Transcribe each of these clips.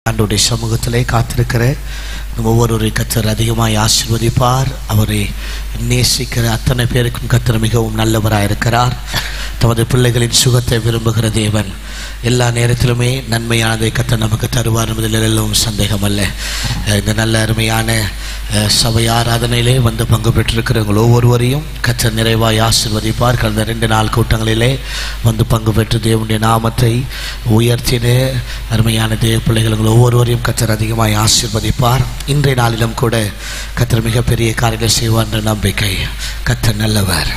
ஆண்டோடைய சமூகத்திலே காத்திருக்கிற நம்ம ஒவ்வொருவரை கத்தர் அதிகமாய் ஆசீர்வதிப்பார் அவரை நேசிக்கிற அத்தனை பேருக்கும் கத்தர் மிகவும் நல்லவராக இருக்கிறார் தமது பிள்ளைகளின் சுகத்தை விரும்புகிற தேவன் எல்லா நேரத்திலுமே நன்மையானதை கத்தர் நமக்கு தருவார் என்பதில் எல்லாம் சந்தேகம் அல்ல அஹ் இந்த நல்ல அருமையான அஹ், சபை ஆராதனையிலே வந்து பங்கு பெற்றிருக்கிறவங்க ஒவ்வொருவரையும் கத்தர் நிறைவாய் ஆசீர்வதிப்பார் கடந்த ரெண்டு நாள் கூட்டங்களிலே வந்து பங்கு பெற்று தேவனுடைய நாமத்தை உயர்த்தின அருமையான தேவ பிள்ளைகள் உங்கள் ஒவ்வொருவரையும் கத்தர் அதிகமாய் ஆசீர்வதிப்பார் இன்றைய நாளிலும் கூட கத்தர் மிகப்பெரிய காரியங்களை செய்வார் என்ற நம்பிக்கை கத்தர் நல்லவர்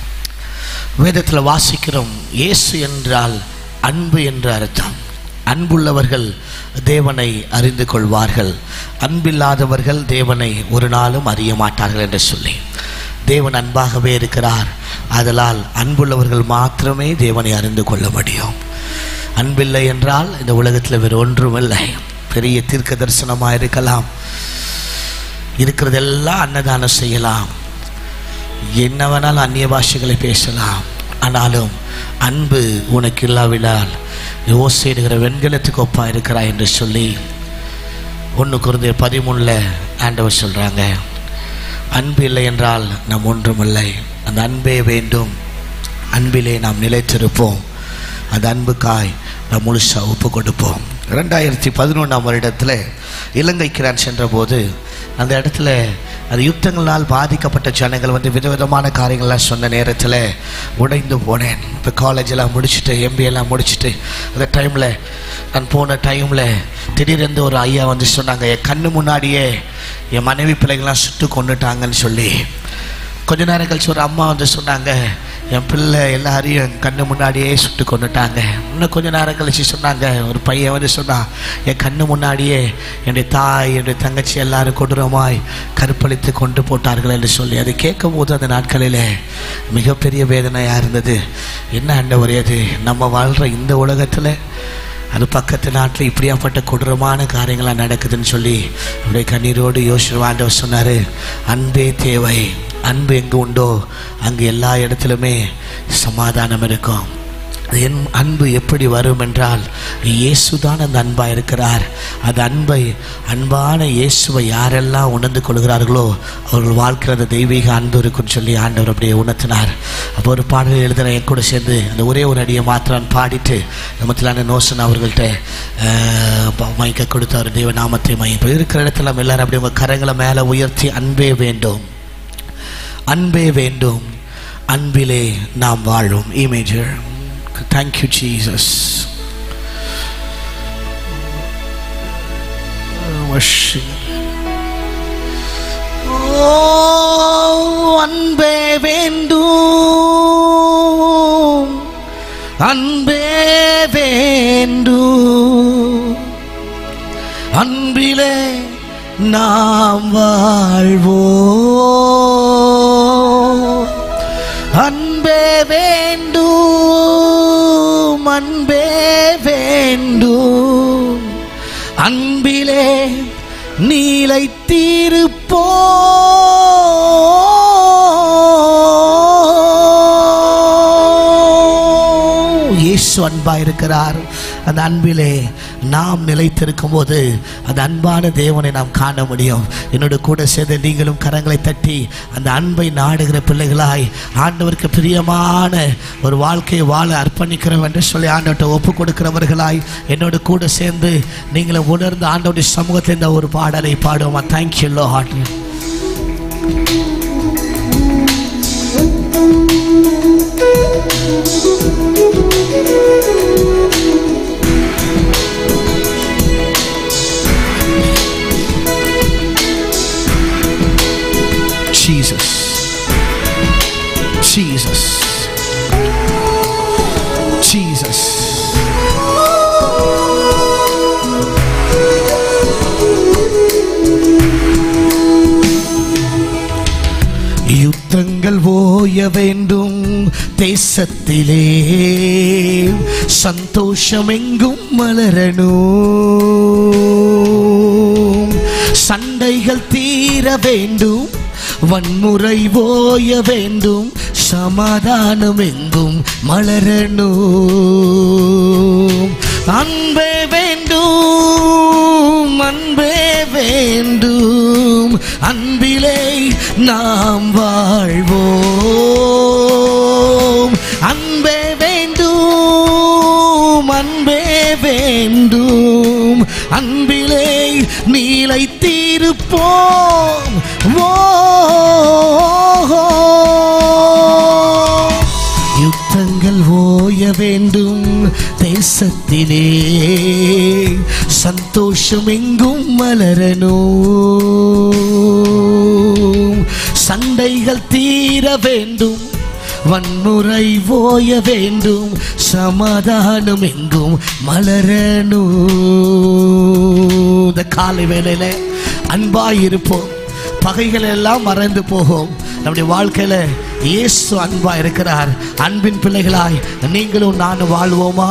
வேதத்தில் வாசிக்கிறோம் இயேசு என்றால் அன்பு என்று அர்த்தம் அன்புள்ளவர்கள் தேவனை அறிந்து கொள்வார்கள் அன்பில்லாதவர்கள் தேவனை ஒரு நாளும் அறிய மாட்டார்கள் என்று சொல்லி தேவன் அன்பாகவே இருக்கிறார் ஆதலால் அன்புள்ளவர்கள் மாத்திரமே தேவனை அறிந்து கொள்ள முடியும் அன்பில்லை என்றால் இந்த உலகத்தில் வேறு ஒன்றுமில்லை பெரிய தீர்க்க தரிசனமாக இருக்கலாம் இருக்கிறதெல்லாம் அன்னதானம் செய்யலாம் என்ன வேணாலும் அந்நிய பாஷைகளை பேசலாம் ஆனாலும் அன்பு உனக்கு இல்லாவிடால் யோசிடுகிற வெண்கலத்துக்கு ஒப்பா இருக்கிறாய் என்று சொல்லி ஒன்று குறைந்த பதிமூணில் ஆண்டவர் சொல்கிறாங்க அன்பு இல்லை என்றால் நாம் ஒன்றுமில்லை அந்த அன்பே வேண்டும் அன்பிலே நாம் நிலைத்திருப்போம் அந்த அன்புக்காய் நாம் முழுசாக ஒப்பு கொடுப்போம் ரெண்டாயிரத்தி பதினொன்றாம் வருடத்தில் இலங்கைக்கு நான் சென்றபோது அந்த இடத்துல அது யுத்தங்களால் பாதிக்கப்பட்ட ஜனங்கள் வந்து விதவிதமான காரியங்கள்லாம் சொன்ன நேரத்தில் உடைந்து போனேன் இப்போ காலேஜெல்லாம் முடிச்சுட்டு எம்பிஏ எல்லாம் முடிச்சுட்டு அந்த டைமில் நான் போன டைமில் திடீரென்று ஒரு ஐயா வந்து சொன்னாங்க என் கண்ணு முன்னாடியே என் மனைவி பிள்ளைங்களாம் சுட்டு கொண்டுட்டாங்கன்னு சொல்லி கொஞ்ச நேரம் கழிச்சு ஒரு அம்மா வந்து சொன்னாங்க என் பிள்ளை எல்லாரையும் என் கண்ணு முன்னாடியே சுட்டு கொண்டுட்டாங்க இன்னும் கொஞ்ச நேரம் கழிச்சு சொன்னாங்க ஒரு பையன் வந்து சொன்னான் என் கண்ணு முன்னாடியே என்னுடைய தாய் என்னுடைய தங்கச்சி எல்லாரும் கொடூரமாய் கற்பழித்து கொண்டு போட்டார்கள் என்று சொல்லி அதை கேட்கும் போது அந்த நாட்களில் மிகப்பெரிய வேதனையாக இருந்தது என்ன ஆண்டவரே அது நம்ம வாழ்கிற இந்த உலகத்தில் அது பக்கத்து நாட்டில் இப்படியாப்பட்ட கொடூரமான காரியங்களாக நடக்குதுன்னு சொல்லி அப்படியே கண்ணீரோடு யோசனை ஆண்டவர் சொன்னார் அன்பே தேவை அன்பு எங்கே உண்டோ அங்கே எல்லா இடத்துலையுமே சமாதானம் இருக்கும் என் அன்பு எப்படி வரும் என்றால் இயேசுதான் அந்த அன்பாக இருக்கிறார் அந்த அன்பை அன்பான இயேசுவை யாரெல்லாம் உணர்ந்து கொள்கிறார்களோ அவர்கள் வாழ்க்கிற அந்த தெய்வீக அன்பு இருக்குன்னு சொல்லி ஆண்டவர் அப்படியே உணர்த்தினார் அப்போ ஒரு பாடல் எழுதுன என் கூட சேர்ந்து அந்த ஒரே ஒரு அடியை மாத்திரம் பாடிட்டு நமத்திலான நோசன் அவர்கள்ட்ட ஆஹ், ப- மைக்க கொடுத்த ஒரு தெய்வ நாமத்தை மையம் இப்போ இருக்கிற இடத்துல நம்ம எல்லாரும் அப்படி உங்கள் கரங்களை மேலே உயர்த்தி அன்பே வேண்டும் அன்பே வேண்டும் அன்பிலே நாம் வாழும் இமேஜர் தேங்க்யூ ஜீசஸ் ஓ அன்பே வேண்டும் அன்பே வேண்டும் அன்பிலே நாம் வாழ்வோம் அன்பே வேண்டும் அன்பே வேண்டும் அன்பிலே நீலைத்திருப்போம் இயேசு அன்பா இருக்கிறார் அந்த அன்பிலே நாம் நிலைத்திருக்கும் போது அந்த அன்பான தேவனை நாம் காண முடியும் என்னோட கூட சேர்ந்து நீங்களும் கரங்களை தட்டி அந்த அன்பை நாடுகிற பிள்ளைகளாய் ஆண்டவருக்கு பிரியமான ஒரு வாழ்க்கையை வாழ அர்ப்பணிக்கிறோம் என்று சொல்லி ஆண்டவர்கிட்ட ஒப்பு கொடுக்கிறவர்களாய் என்னோட கூட சேர்ந்து நீங்களும் உணர்ந்து ஆண்டவருடைய சமூகத்தில் இந்த ஒரு பாடலை பாடுவோமா thank you Lord Jesus. Jesus. Jesus. யுத்தங்கள் ஓய வேண்டும் தேசத்திலே சந்தோஷம் எங்கும் மலரணும் சண்டைகள் தீர வேண்டும் வன்முறை ஓய வேண்டும் சமாதானம் எங்கும் மலரணும் அன்பே வேண்டும் அன்பே வேண்டும் அன்பிலே நாம் வாழ்வோம் அன்பே வேண்டும் அன்பே வேண்டும் அன்பிலே நீலை தீருப்போம் யுத்தங்கள் ஓய வேண்டும் தேசத்திலே சந்தோஷம் எங்கும் மலரணும் சண்டைகள் தீர வேண்டும் வன்முறை ஓய வேண்டும் சமாதானம் எங்கும் மலரணும் இந்த காலை வேளையில அன்பாயிருப்போம் பகைகள் எல்லாம் மறந்து போகும் நம்முடைய வாழ்க்கையில இயேசு அன்பா இருக்கிறார் அன்பின் பிள்ளைகளாய் நீங்களும் நானும் வாழ்வோமா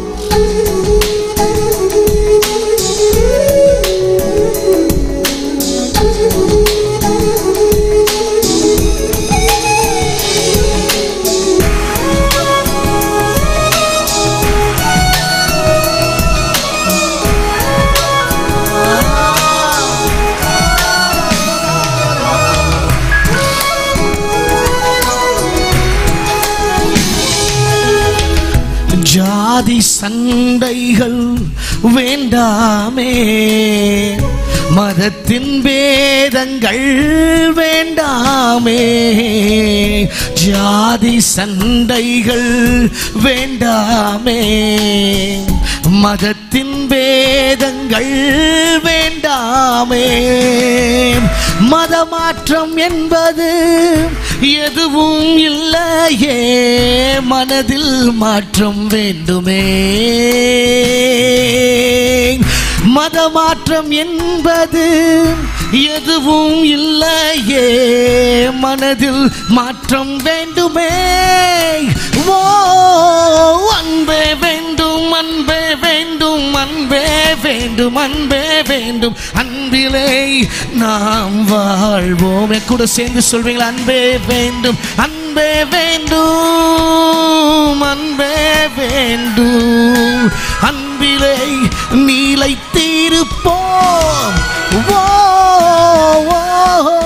ஜாதி சண்டைகள் வேண்டாமே மதத்தின் பேதங்கள் வேண்டாமே ஜாதி சண்டைகள் வேண்டாமே மதத்தின் பேதங்கள் வேண்டாமே மதமாற்றம் என்பது எதுவும் இல்லையே மனதில் மாற்றம் வேண்டுமே மதமாற்றம் என்பது எதுவும் இல்லையே மனதில் மாற்றம் வேண்டுமே ஓ அன்பே வேண்டும் அன்பே வேண்டும் அன்பே வேண்டும் அன்பே வேண்டும் அன்பிலே நாம் வாழ்வோம் என் கூட சேர்ந்து சொல்வீங்களா அன்பே வேண்டும் அன்பே வேண்டும் அன்பே வேண்டும் அன்பிலே நீலை தீருப்போம் ஓ, ஓ, ஓ.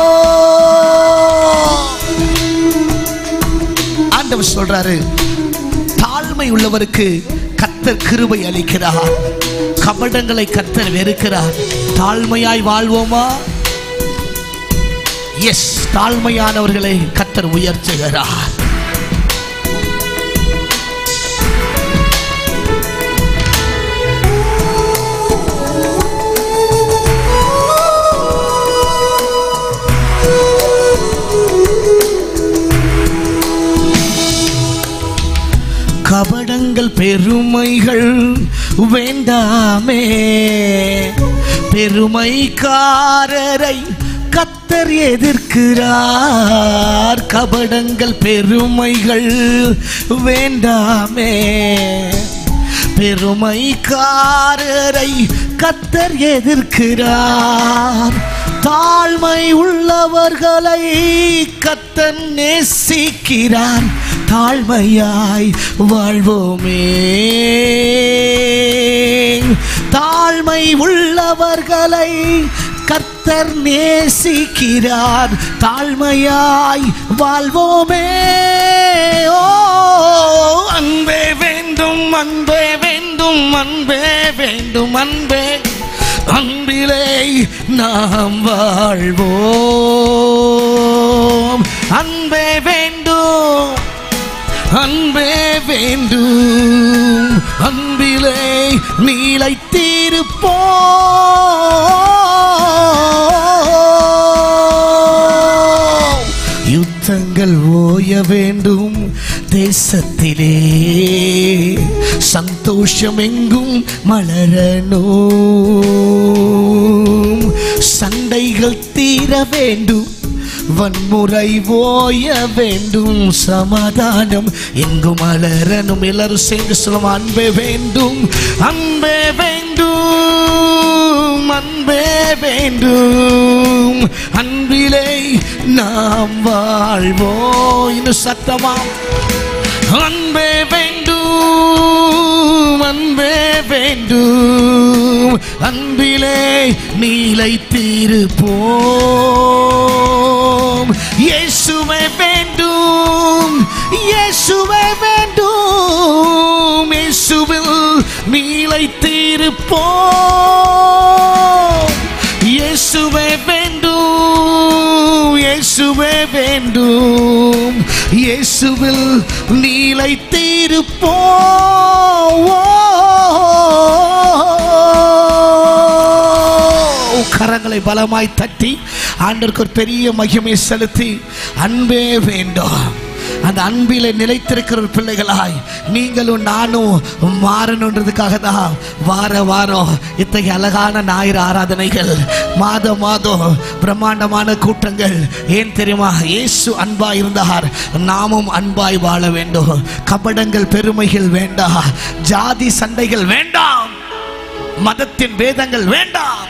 ஆண்டவர் சொல்றாரு தாழ்மை உள்ளவருக்கு கத்தர் கிருபை அளிக்கிறார் கபடங்களை கத்தர் வெறுக்கிறார் தாழ்மையாய் வாழ்வோமா எஸ் தாழ்மையானவர்களை கத்தர் உயர்த்துகிறார் கபடங்கள் பெருமைகள் வேண்டாமே பெருமைக்காரரை கத்தர் எதிர்க்கிறார் கபடங்கள் பெருமைகள் வேண்டாமே பெருமைக்காரரை கத்தர் எதிர்க்கிறார் தாழ்மை உள்ளவர்களை கத்தன் நேசிக்கிறார் தாழ்மையாய் வாழ்வோமே தாழ்மை உள்ளவர்களை கர்த்தர் நேசிக்கிறார் தாழ்மையாய் வாழ்வோமே ஓ அன்பே வேண்டும் அன்பே வேண்டும் அன்பே வேண்டும் அன்பே அன்பிலே நாம் வாழ்வோம் அன்பே வேண்டும் அன்பே வேண்டும் அன்பிலே நீலை தீருப்போம் யுத்தங்கள் ஓய வேண்டும் தேசத்திலே சந்தோஷம் எங்கும் மலரணும் சண்டைகள் தீர வேண்டும் வன்முறை ஓய வேண்டும் சமாதானம் எங்கும் மலரணும் எல்லாரும் சேர்ந்து சொல்லும் அன்பே வேண்டும் அன்பே வேண்டும் அன்பே வேண்டும் அன்பிலே நாம் வாழ்வோம் இன்னும் சத்தமா அன்பே வேண்டும் அன்பே வேண்டும் அன்பிலே நீலைத்திருப்போம் இயேசுவே வேண்டும் இயேசுவே வேண்டும் இயேசுவில் நீலைத்திருப்போம் இயேசுவே வேண்டும் இயேசுவே வேண்டும் இயேசுவில் நீலைத்திருப்போம் கரங்களை பலமாய் தட்டி ஆண்டருக்கு ஒரு பெரிய மகிமை செலுத்தி அன்பே வேண்டும் அந்த அன்பில நிலைத்திருக்கிற ஒரு பிள்ளைகளாய் நீங்களும் நானும் மாறணுன்றதுக்காக தான் வார வாரம் இத்தகைய அழகான ஞாயிறு ஆராதனைகள் மாதம் மாதம் பிரம்மாண்டமான கூட்டங்கள் ஏன் தெரியுமா இயேசு அன்பாய் இருந்தார் நாமும் அன்பாய் வாழ வேண்டும் கபடங்கள் பெருமைகள் வேண்டாம் ஜாதி சண்டைகள் வேண்டாம் மதத்தின் வேதங்கள் வேண்டாம்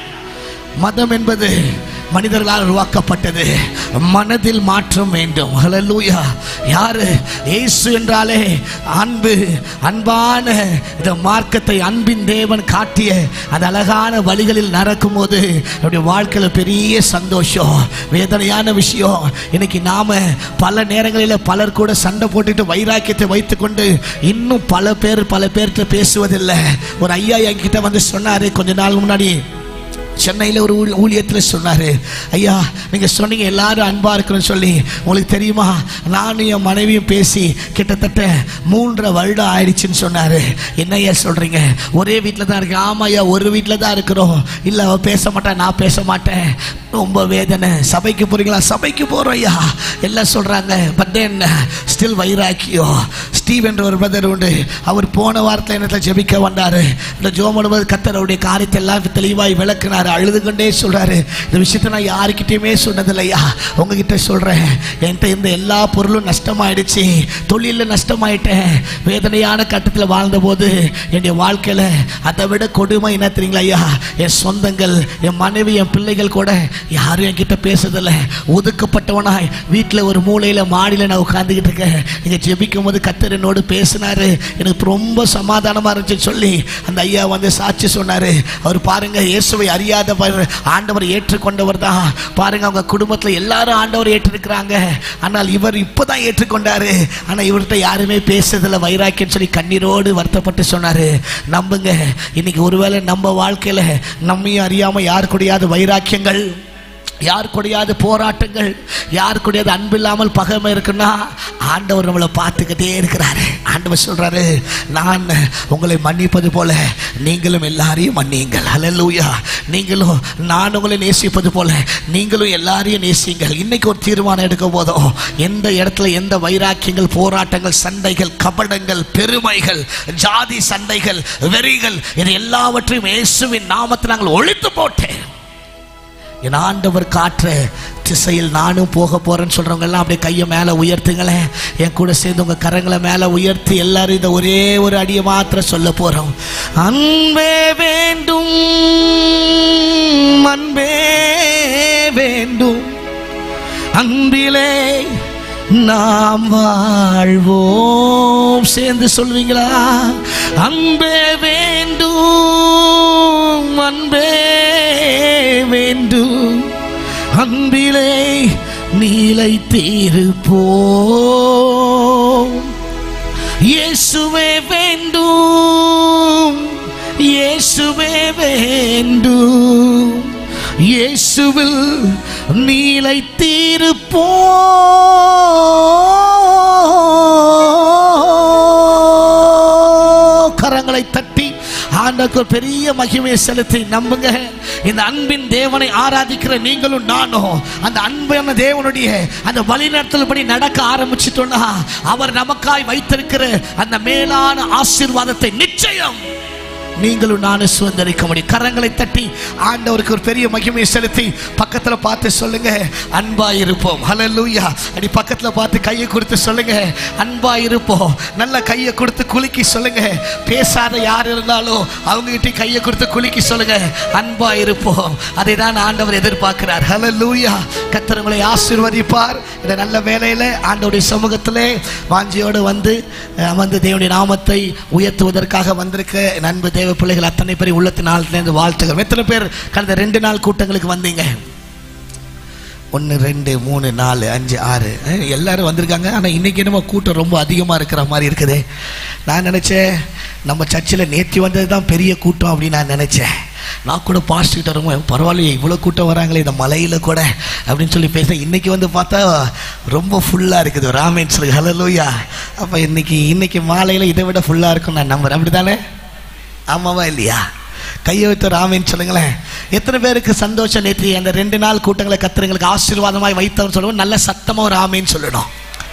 மதம் என்பது மனிதர்களால் உருவாக்கப்பட்டது மனதில் மாற்றம் வேண்டும் ஹalleluya யாரு இயேசு என்றாலே அன்பு அன்பான இந்த மார்க்கத்தை அன்பின் தேவன் காட்டிய அந்த அழகான வழிகளில் நடக்கும்போது நம்முடைய வாழ்க்கையில் பெரிய சந்தோஷம் வேதனையான விஷயம் இன்னைக்கு நாம பல நேரங்களில் பலர் கூட சண்டை போட்டுட்டு வைராக்கியத்தை வைத்துக்கொண்டு இன்னும் பல பேர் பல பேர்கிட்ட பேசுவதில்லை ஒரு ஐயா என்கிட்ட வந்து சொன்னாரு கொஞ்ச நாள் முன்னாடி சென்னையில் ஒரு ஊழ் ஊழியத்தில் சொன்னார் ஐயா நீங்கள் சொன்னீங்க எல்லாரும் அன்பாக இருக்கணும்னு சொல்லி உங்களுக்கு தெரியுமா நானும் என் மனைவியும் பேசி கிட்டத்தட்ட மூன்றரை வருடம் ஆயிடுச்சுன்னு சொன்னார் என்ன ஐயா சொல்கிறீங்க ஒரே வீட்டில் தான் இருக்கேன் ஆமாம் ஐயா ஒரு வீட்டில் தான் இருக்கிறோம் இல்லை அவள் பேச மாட்டேன் நான் பேச மாட்டேன் ரொம்ப வேதனை சபைக்கு போகிறீங்களா சபைக்கு போகிறோம் ஐயா எல்லாம் சொல்கிறாங்க பட் என்ன ஸ்டில் வைராக்கியம் ஸ்டீவ் என்ற ஒரு பிரதர் உண்டு அவர் போன வாரத்தில் என்னத்தில் ஜெபிக்க வந்தார் இந்த ஜோமனுவது கத்தருடைய காரியத்தை எல்லாம் தெளிவாய் விளக்குனார் அழுது கொண்டே சொல்றாரு இந்த விஷயத்தை நான் யாருக்கிட்டையுமே சொன்னதில்லையா உங்ககிட்ட சொல்றேன் என்கிட்ட இந்த எல்லா பொருளும் நஷ்டமாயிடுச்சு தொழிலில் நஷ்டமாயிட்டேன் வேதனையான கட்டத்தில் வாழ்ந்தபோது என்னுடைய வாழ்க்கையில் அதை விட கொடுமை என்ன தெரியுங்களா ஐயா என் சொந்தங்கள் என் மனைவி என் பிள்ளைகள் கூட யாரும் என்கிட்ட பேசுறதில்ல ஒதுக்கப்பட்டவனாய் வீட்டில் ஒரு மூலையில் மாடியில் நான் உட்காந்துக்கிட்டு இருக்கேன் நீங்கள் ஜெபிக்கும் போது கத்தர் என்னோடு பேசினாரு எனக்கு ரொம்ப சமாதானமாக இருந்துச்சு சொல்லி அந்த ஐயா வந்து சாட்சி சொன்னார் அவர் பாருங்க இயேசுவை அறியாதவர் ஆண்டவர் ஏற்றுக்கொண்டவர் தான் பாருங்க அவங்க குடும்பத்தில் எல்லாரும் ஆண்டவர் ஏற்றிருக்கிறாங்க ஆனால் இவர் இப்போதான் ஏற்றுக்கொண்டாரு ஆனால் இவர்கிட்ட யாருமே பேசுறதில்ல வைராக்கியம் சொல்லி கண்ணீரோடு வருத்தப்பட்டு சொன்னாரு நம்புங்க இன்னைக்கு ஒருவேளை நம்ம வாழ்க்கையில நம்மையும் அறியாம யார் கூடயாவது வைராக்கியங்கள் யார் கூடயாவது போராட்டங்கள் யார் கூடயாவது அன்பு இல்லாமல் பகைமை இருக்குன்னா ஆண்டவர் நம்மளை பார்த்துக்கிட்டே இருக்கிறாரு ஆண்டவர் சொல்றாரு நான் உங்களை மன்னிப்பது போல நீங்களும் எல்லாரையும் மன்னியுங்கள் ஹalleluya நீங்களும் நான் உங்களை நேசிப்பது போல நீங்களும் எல்லாரையும் நேசிங்கள் இன்னைக்கு ஒரு தீர்மானம் எடுக்க போதும் எந்த இடத்துல எந்த வைராக்கியங்கள் போராட்டங்கள் சண்டைகள் கபடங்கள் பெருமைகள் ஜாதி சண்டைகள் வெறிகள் இது எல்லாவற்றையும் இயேசுவின் நாமத்தில் நாங்கள் ஒழித்து போட்டேன் என் ஆண்டவர் காற்ற திசையில் நானும் போக போறேன்னு சொல்றவங்க எல்லாம் அப்படியே கையை மேலே உயர்த்துங்களேன் என் கூட சேர்ந்து உங்க கரங்களை மேலே உயர்த்தி எல்லாரும் இந்த ஒரே ஒரு அடியை மாத்திரம் சொல்ல போறோம் அன்பே வேண்டும் அன்பே வேண்டும் அன்பிலே நாம் வாழ்வோம் சேர்ந்து சொல்வீங்களா அன்பே வேண்டும் அன்பே வேண்டும் அன்பிலே நீலை தீருப்போம் இயேசுவே வேண்டும் இயேசுவே வேண்டும் இயேசுவில் நீலை தீருப்போம் கரங்களை தட்டி ஆண்டக்கு ஒரு பெரிய மகிமையை செலுத்தி நம்புங்க இந்த அன்பின் தேவனை ஆராதிக்கிற நீங்களும் நானும் அந்த அன்பான தேவனுடைய அந்த வழிநடத்தல்படி நடக்க ஆரம்பிச்சிட்டோம்னா அவர் நமக்காய் வைத்திருக்கிற அந்த மேலான ஆசீர்வாதத்தை நிச்சயம் நீங்களும் நானும் சுதந்திரிக்க முடியும் கரங்களை தட்டி ஆண்டவருக்கு ஒரு பெரிய மகிமையை செலுத்தி பக்கத்துல பார்த்து சொல்லுங்க அன்பா இருப்போம் ஹalleluya அடி பக்கத்துல பார்த்து கையை கொடுத்து சொல்லுங்க அன்பா இருப்போம் நல்ல கையை கொடுத்து குலுக்கி சொல்லுங்க பேசாத யார் இருந்தாலும் அவங்க கிட்ட கையை கொடுத்து குலுக்கி சொல்லுங்க அன்பா இருப்போம் அதை தான் ஆண்டவர் எதிர்பார்க்கிறார் ஹalleluya கர்த்தர் உங்களை ஆசீர்வதிப்பார் இந்த நல்ல வேலையில ஆண்டவருடைய சமூகத்திலே வாஞ்சியோடு வந்து அஹ், வந்து தேவனுடைய நாமத்தை உயர்த்துவதற்காக வந்திருக்க நண்பு தேவ தேவ பிள்ளைகள் அத்தனை பேரை உள்ளத்தின் ஆழ்த்திலேருந்து வாழ்த்துகிறோம் எத்தனை பேர் கடந்த ரெண்டு நாள் கூட்டங்களுக்கு வந்தீங்க ஒன்று ரெண்டு மூணு நாலு அஞ்சு ஆறு அஹ், எல்லாரும் வந்திருக்காங்க ஆனால் இன்றைக்கி என்னமோ கூட்டம் ரொம்ப அதிகமாக இருக்கிற மாதிரி இருக்குதே நான் நினச்சேன் நம்ம சர்ச்சில் நேற்று வந்தது தான் பெரிய கூட்டம் அப்படின்னு நான் நினச்சேன் நான் கூட பாஸ்ட்கிட்ட ரொம்ப பரவாயில்லையே இவ்வளோ கூட்டம் வராங்களே இந்த மலையில் கூட அப்படின்னு சொல்லி பேசுகிறேன் இன்றைக்கி வந்து பார்த்தா ரொம்ப ஃபுல்லாக இருக்குது ராமேன் சொல்லி ஹலலூயா அப்போ இன்னைக்கு இன்னைக்கு மாலையில் இதை விட ஃபுல்லாக இருக்கும் நான் நம்புறேன் அப்படி தானே ஆமாவா இல்லையா கையை வைத்து ராமேன்னு சொல்லுங்களேன் எத்தனை பேருக்கு சந்தோஷம் நேற்று அந்த ரெண்டு நாள் கூட்டங்களை கத்துறங்களுக்கு ஆசீர்வாதமாய் வைத்தவன் சொல்லுவோம் நல்ல சத்தமாக ஒரு ஆமேன்னு சொல்லணும்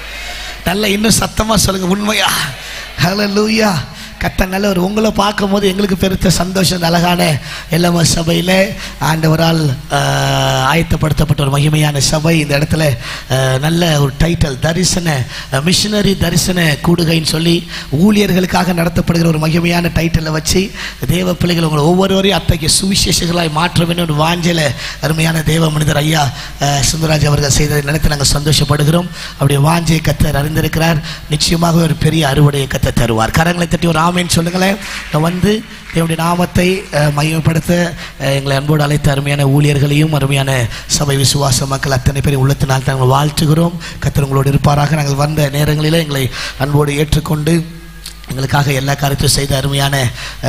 நல்ல இன்னும் சத்தமாக சொல்லுங்க உண்மையா ஹலோ லூயா கத்த நல்ல ஒரு உங்களை பார்க்கும்போது எங்களுக்கு பெருத்த சந்தோஷம் இந்த அழகான எல்லம சபையில் ஆண்டவரால் ஆஹ், ஆயத்தப்படுத்தப்பட்ட ஒரு மகிமையான சபை இந்த இடத்துல ஆஹ், நல்ல ஒரு டைட்டில் தரிசன மிஷினரி தரிசன கூடுகைன்னு சொல்லி ஊழியர்களுக்காக நடத்தப்படுகிற ஒரு மகிமையான டைட்டிலை வச்சு தேவ பிள்ளைகள் உங்களை ஒவ்வொருவரையும் அத்தகைய சுவிசேஷங்களாய் மாற்ற வேண்டும் ஒரு வாஞ்சல அருமையான தேவ மனிதர் ஐயா அஹ், சுந்தரராஜ் அவர்கள் செய்ததை நினைத்து நாங்கள் சந்தோஷப்படுகிறோம் அப்படியே வாஞ்சை கத்தர் அறிந்திருக்கிறார் நிச்சயமாக ஒரு பெரிய அறுவடையை கத்த தருவார் கரங்களை தட்டி ஒரு ஆமேன்னு சொல்லுங்களேன் நான் வந்து தேவனுடைய நாமத்தை அஹ், மையப்படுத்த அஹ், எங்களை அன்போடு அழைத்த அருமையான ஊழியர்களையும் அருமையான சபை விசுவாச மக்கள் அத்தனை பேரை உள்ளத்தினால் நாங்கள் வாழ்த்துகிறோம் கத்தர் உங்களோடு இருப்பாராக நாங்கள் வந்த நேரங்களில் எங்களை அன்போடு ஏற்றுக்கொண்டு எங்களுக்காக எல்லா காரியத்தையும் செய்த அருமையான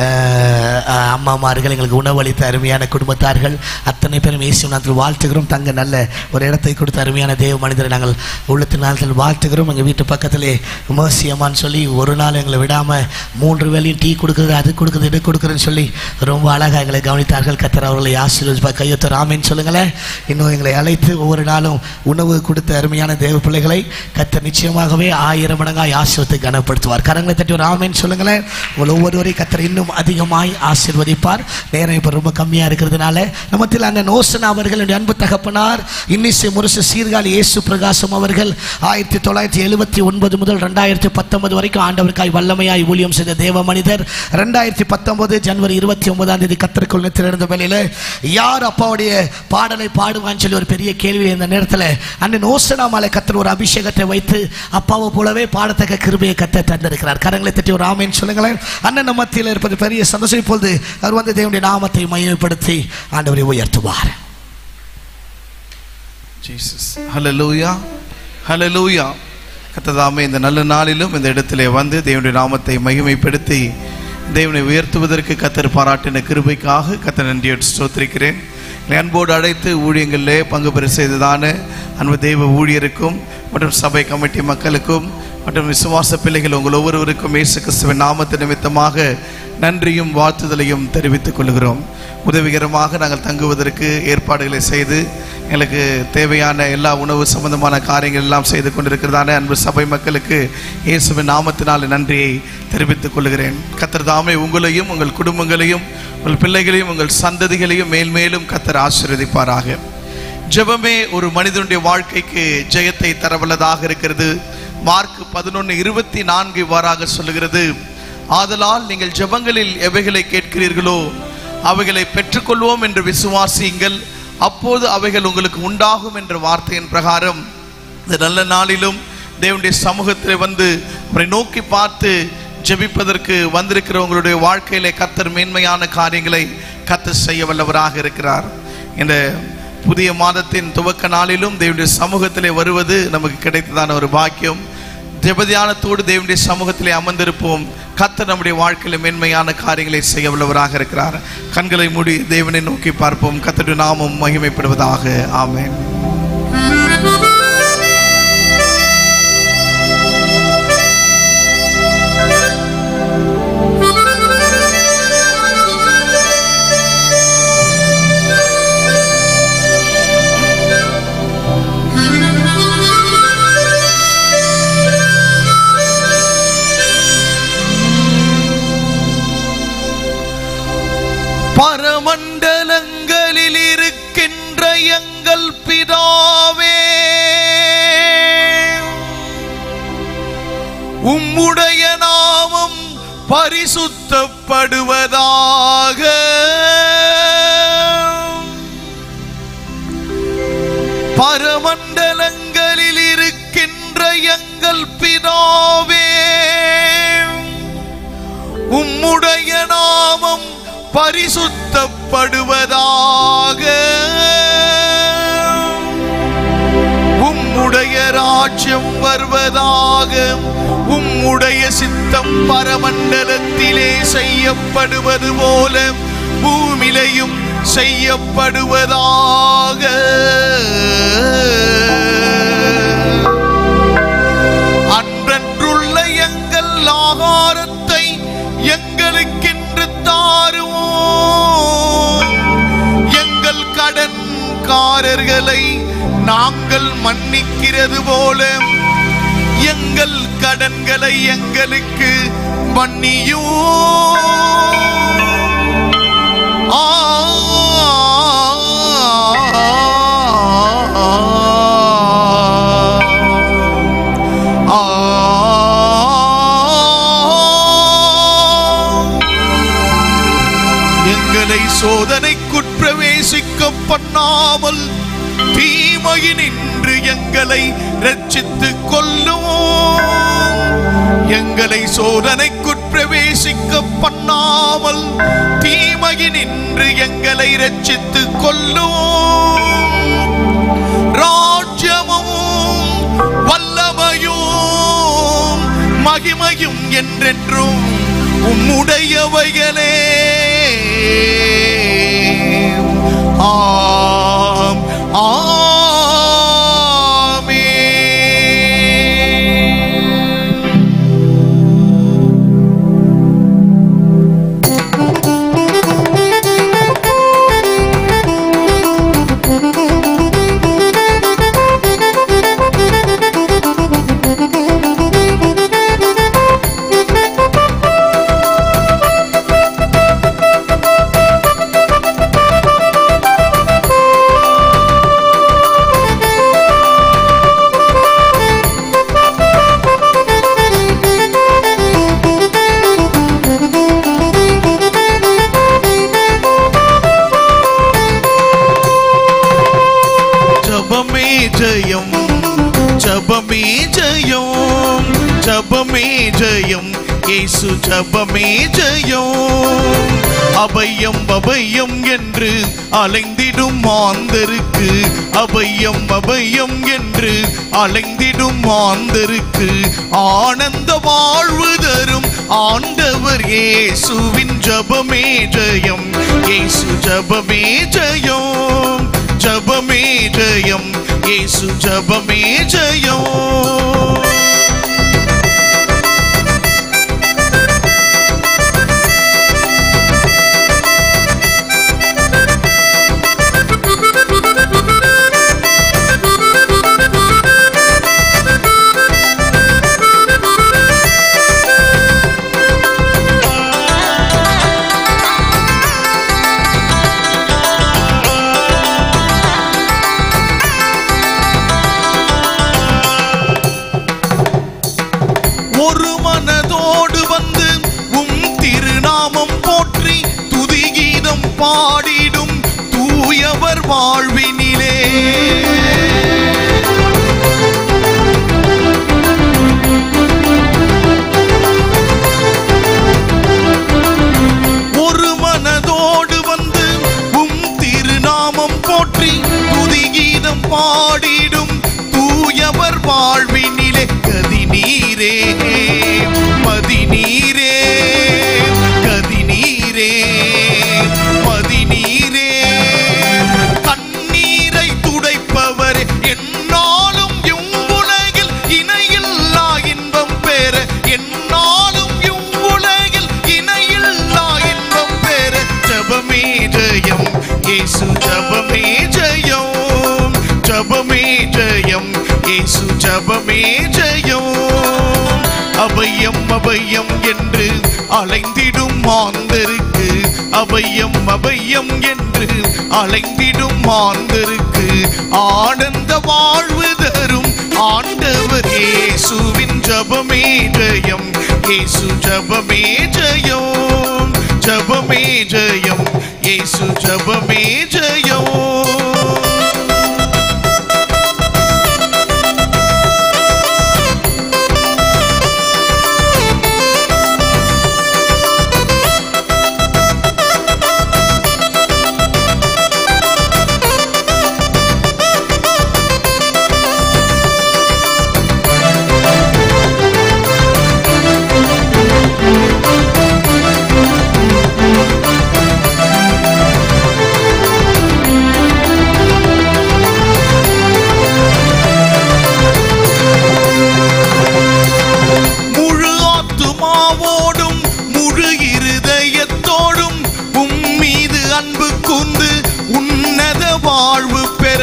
அஹ், அஹ், அம்மாமார்கள் எங்களுக்கு உணவளித்த அருமையான குடும்பத்தார்கள் அத்தனை பேரும் இயேசு நாத்தில் வாழ்த்துகிறோம் தங்க நல்ல ஒரு இடத்தை கொடுத்த அருமையான தேவ மனிதரை நாங்கள் உள்ளத்து நாளில் வாழ்த்துகிறோம் எங்கள் வீட்டு பக்கத்திலே உமசியம்மான்னு சொல்லி ஒரு நாள் எங்களை விடாமல் மூன்று வேலையும் டீ கொடுக்குறது அது கொடுக்குறது இது கொடுக்குறதுன்னு சொல்லி ரொம்ப அழகாக எங்களை கவனித்தார்கள் கத்தர் அவர்களை ஆசீர்வதிப்பா கையொத்த ராமேன்னு சொல்லுங்களேன் இன்னும் எங்களை அழைத்து ஒவ்வொரு நாளும் உணவு கொடுத்த அருமையான தேவ பிள்ளைகளை கத்தர் நிச்சயமாகவே ஆயிரம் மடங்காய் ஆசீர்வத்தை கனப்படுத்துவார் கரங்களை தட்டி ஒரு ஆமேன்னு சொல்லுங்களேன் உங்கள் ஒவ்வொருவரையும் கத்தர் இன்னும் அதிகமாய் ஆசீர்வதிப்பார் நேரம் இப்போ ரொம்ப கம்மியாக இருக்கிறதுனால நமத்தில் அண்ணன் ஓசனா அவர்கள் என்னுடைய அன்பு தகப்பனார் இன்னிசை முரசு சீர்காழி இயேசு பிரகாசம் அவர்கள் ஆயிரத்தி தொள்ளாயிரத்தி எழுபத்தி ஒன்பது முதல் ரெண்டாயிரத்தி பத்தொன்பது வரைக்கும் ஆண்டவருக்காய் வல்லமையாய் ஊழியம் செய்த தேவ மனிதர் ரெண்டாயிரத்தி பத்தொன்பது ஜனவரி இருபத்தி ஒன்பதாம் தேதி கத்தருக்குள் நித்திருந்த வேலையில் யார் அப்பாவுடைய பாடலை பாடுவான்னு சொல்லி ஒரு பெரிய கேள்வி இந்த நேரத்தில் அண்ணன் ஓசனா மாலை கத்தர் ஒரு அபிஷேகத்தை வைத்து அப்பாவை போலவே பாடத்தக்க கிருபையை கத்த தந்திருக்கிறார் கரங்களை தட்டி ஒரு ஆமேன்னு சொல்லுங்களேன் அண்ணன் நம்ம மத்தியில் இருப்பது பெரிய சந்தோஷம் இப்பொழுது அவர் வந்து தேவனுடைய நாமத்தை மையப்படுத்தி ஆண்டவரை உயர்த்துவார் ஜீசஸ் ஹalleluya ஹalleluya கத்ததாமே இந்த நல்ல நாளிலும் இந்த இடத்திலே வந்து தேவனுடைய நாமத்தை மகிமைப்படுத்தி தேவனை உயர்த்துவதற்கு கத்தர் பாராட்டின கிருபைக்காக கத்தர் நன்றியோடு ஸ்தோத்திரிக்கிறேன் என்னை அன்போடு அழைத்து ஊழியங்களிலே பங்கு பெற செய்ததான அன்பு தெய்வ ஊழியருக்கும் மற்றும் சபை கமிட்டி மக்களுக்கும் மற்றும் விசுவாச பிள்ளைகள் உங்கள் ஒவ்வொருவருக்கும் இயேசு கிறிஸ்துவின் நாமத்து நிமித்தமாக நன்றியும் வாழ்த்துதலையும் தெரிவித்துக் கொள்கிறோம் உதவிகரமாக நாங்கள் தங்குவதற்கு ஏற்பாடுகளை செய்து எங்களுக்கு தேவையான எல்லா உணவு சம்பந்தமான காரியங்கள் எல்லாம் செய்து கொண்டிருக்கிறதான அன்பு சபை மக்களுக்கு இயேசுவின் நாமத்தினால் நன்றியை தெரிவித்துக் கொள்கிறேன் கத்தர் தாமே உங்களையும் உங்கள் குடும்பங்களையும் உங்கள் பிள்ளைகளையும் உங்கள் சந்ததிகளையும் மேல்மேலும் கத்தர் ஆசீர்வதிப்பாராக ஜெபமே ஒரு மனிதனுடைய வாழ்க்கைக்கு ஜெயத்தை தரவல்லதாக இருக்கிறது மார்க் பதினொன்று இருபத்தி நான்கு இவ்வாறாக சொல்லுகிறது ஆதலால் நீங்கள் ஜெபங்களில் எவைகளை கேட்கிறீர்களோ அவைகளை பெற்றுக்கொள்வோம் என்று விசுவாசியுங்கள் அப்போது அவைகள் உங்களுக்கு உண்டாகும் என்ற வார்த்தையின் பிரகாரம் இந்த நல்ல நாளிலும் தேவனுடைய சமூகத்தில் வந்து அவரை நோக்கி பார்த்து ஜெபிப்பதற்கு வந்திருக்கிற உங்களுடைய வாழ்க்கையிலே கத்தர் மேன்மையான காரியங்களை கத்தர் செய்ய வல்லவராக இருக்கிறார் இந்த புதிய மாதத்தின் துவக்க நாளிலும் தேவனுடைய சமூகத்திலே வருவது நமக்கு கிடைத்ததான ஒரு பாக்கியம் ஜெபதியானத்தோடு தேவனுடைய சமூகத்திலே அமர்ந்திருப்போம் கத்தர் நம்முடைய வாழ்க்கையில மென்மையான காரியங்களை செய்ய வல்லவராக இருக்கிறார் கண்களை மூடி தேவனை நோக்கி பார்ப்போம் கத்தருடைய நாமம் மகிமைப்படுவதாக ஆமென் பரமண்டலங்களில் இருக்கின்ற எங்கள் பிதாவே உம்முடைய நாமம் பரிசுத்தப்படுவதாக பரமண்டலங்களில் இருக்கின்ற எங்கள் பிதாவே உம்முடைய நாமம் பரிசுத்தப்படுவதாக உம்முடைய ராஜ்யம் வருவதாக உம்முடைய சித்தம் பரமண்டலத்திலே செய்யப்படுவது போல பூமிலையும் செய்யப்படுவதாக அன்றன்றுள்ள எங்கள் ஆகாரத்தை எங்களுக்கென்று தாருவோம் எங்கள் கடன்காரர்களை நாங்கள் மன்னிக்கிறது போல எங்கள் கடன்களை எங்களுக்கு மன்னியும் ஆ எங்களை சோதனைக்குட்பிரவேசிக்க பண்ணாமல் தீமையினின்று எங்களை ரட்சித்துக் கொள்ளுவோம் எங்களை சோதனைக்குட்பிரவேசிக்க பண்ணாமல் தீமையினின்று எங்களை ரட்சித்துக் கொள்ளுவோம் ராஜ்யமும் வல்லமையும் மகிமையும் என்றென்றும் உம்முடையவைகளே ஆம் ஆமென். ஜபமே ஜெயம் ஜபமே ஜெயம் ஜபமே ஜெயம் இயேசு ஜபமே ஜெயம் அபயம் அபயம் என்று அலைந்திடும் மாந்தருக்கு அபயம் அபயம் என்று அலைந்திடும் மாந்தருக்கு ஆனந்த வாழ்வு தரும் ஆண்டவர் இயேசுவின் ஜபமே ஜெயம் இயேசு ஜபமே ஜெயம் ஜபமே ஜெயம் இயேசு ஜபமே ஜெயம் ஒரு மனதோடு வந்து உம் திருநாமம் போற்றி துதிகீதம் பாடிடும் தூயவர் வாழ்வினிலே ஒரு மனதோடு வந்து உம் திருநாமம் போற்றி துதிகீதம் பாடிடும் தூயவர் வாழ்வினிலே கதி நீரே மதி நீரே கதி நீரே மதி நீரே கண்ணீரை துடைப்பவர் என்னாலும் இவ்வுலகில் இணையில்லா இன்பம் பெற என்னாலும் இவ்வுலகில் இணையில்லா இன்பம் பெற ஜபமே ஜெயம் இயேசு ஜபமே ஜெயம் ஜபமே ஜெயம் இயேசு ஜபமே ஜெயம் அபயம் அபயம் என்று அலைந்திடும் மாந்தருக்கு அபயம் அபயம் என்று அலைந்திடும் மாந்தருக்கு ஆனந்த வாழ்வு தரும் ஆண்டவர் இயேசுவின் ஜபமே ஜெயம் இயேசு ஜபமே ஜெயம் ஜபமே ஜெயம் இயேசு ஜபமே ஜெயம் உன்னத வாழ்வு பெற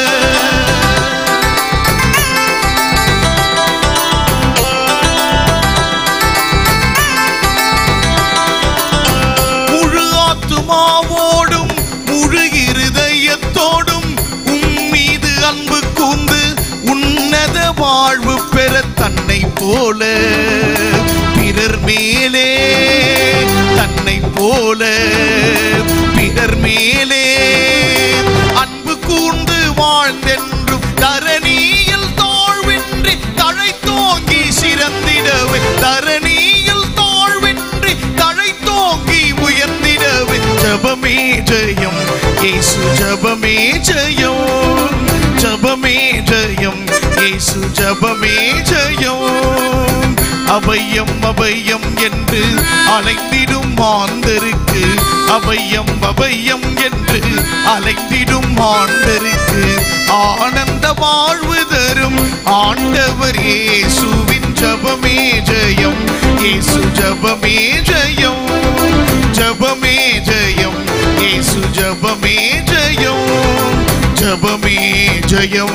முழு ஆத்துமாவோடும் முழு இருதயத்தோடும் உம் மீது அன்பு கூர்ந்து உன்னத வாழ்வு பெற தன்னை போல பிறர் மேலே தன்னை போல பிறர் மேலே அன்பு கூர்ந்து வாழ்ந்தென்றும் தரணியில் தாழ்வின்றி தழை தோங்கி சிறந்திடவே தரணியில் தாழ்வின்றி தழை தோங்கி உயர்ந்திடவே ஜபமே ஜெயம் இயேசு ஜபமே ஜெயம் ஜபமே ஜெயம் இயேசு ஜபமே ஜெயம் அபயம் அபயம் என்று அலைந்திடும் மாந்தருக்கு அபயம் அபயம் என்று அலைந்திடும் மாந்தருக்கு ஆனந்த வாழ்வு தரும் ஆண்டவர் இயேசுவின் ஜபமே ஜெயம் இயேசு ஜபமே ஜெயம் ஜபமே ஜெயம் இயேசு ஜபமே ஜெயம் ஜபமே ஜெயம்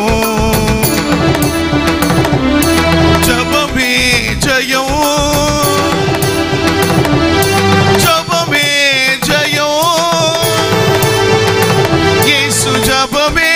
ஜபமே ஜெயம் ஜபமே ஜெயம் இயேசு ஜபமே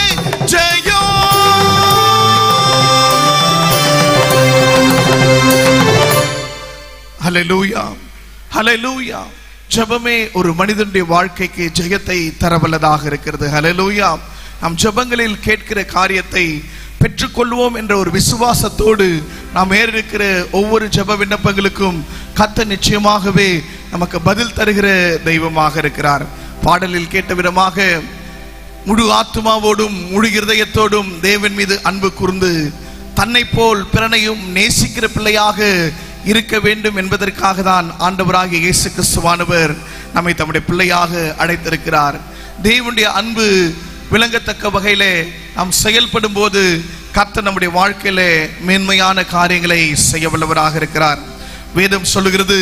ஜெயம் ஹalleluya ஹalleluya ஜெபமே ஒரு மனிதனுடைய வாழ்க்கைக்கு ஜெயத்தை தரவல்லதாக இருக்கிறது ஹalleluya நம் ஜெபங்களில் கேட்கிற காரியத்தை பெற்றுக்கொள்வோம் என்ற ஒரு விசுவாசத்தோடு நாம் ஏறிருக்கிற ஒவ்வொரு ஜெப விண்ணப்பங்களுக்கும் கத்த நிச்சயமாகவே நமக்கு பதில் தருகிற தெய்வமாக இருக்கிறார் பாடலில் கேட்ட விதமாக முழு ஆத்துமாவோடும் முழு இருதயத்தோடும் தேவன் மீது அன்பு கூர்ந்து தன்னை போல் பிறனையும் நேசிக்கிற பிள்ளையாக இருக்க வேண்டும் என்பதற்காக தான் ஆண்டவராகிய இயேசு கிறிஸ்துவானவர் நம்மை தம்முடைய பிள்ளையாக அழைத்திருக்கிறார் தேவனுடைய அன்பு விளங்கத்தக்க வகையிலே நாம் செயல்படும் போது கர்த்தர் நம்முடைய வாழ்க்கையில மேன்மையான காரியங்களை செய்ய வல்லவராக இருக்கிறார் வேதம் சொல்லுகிறது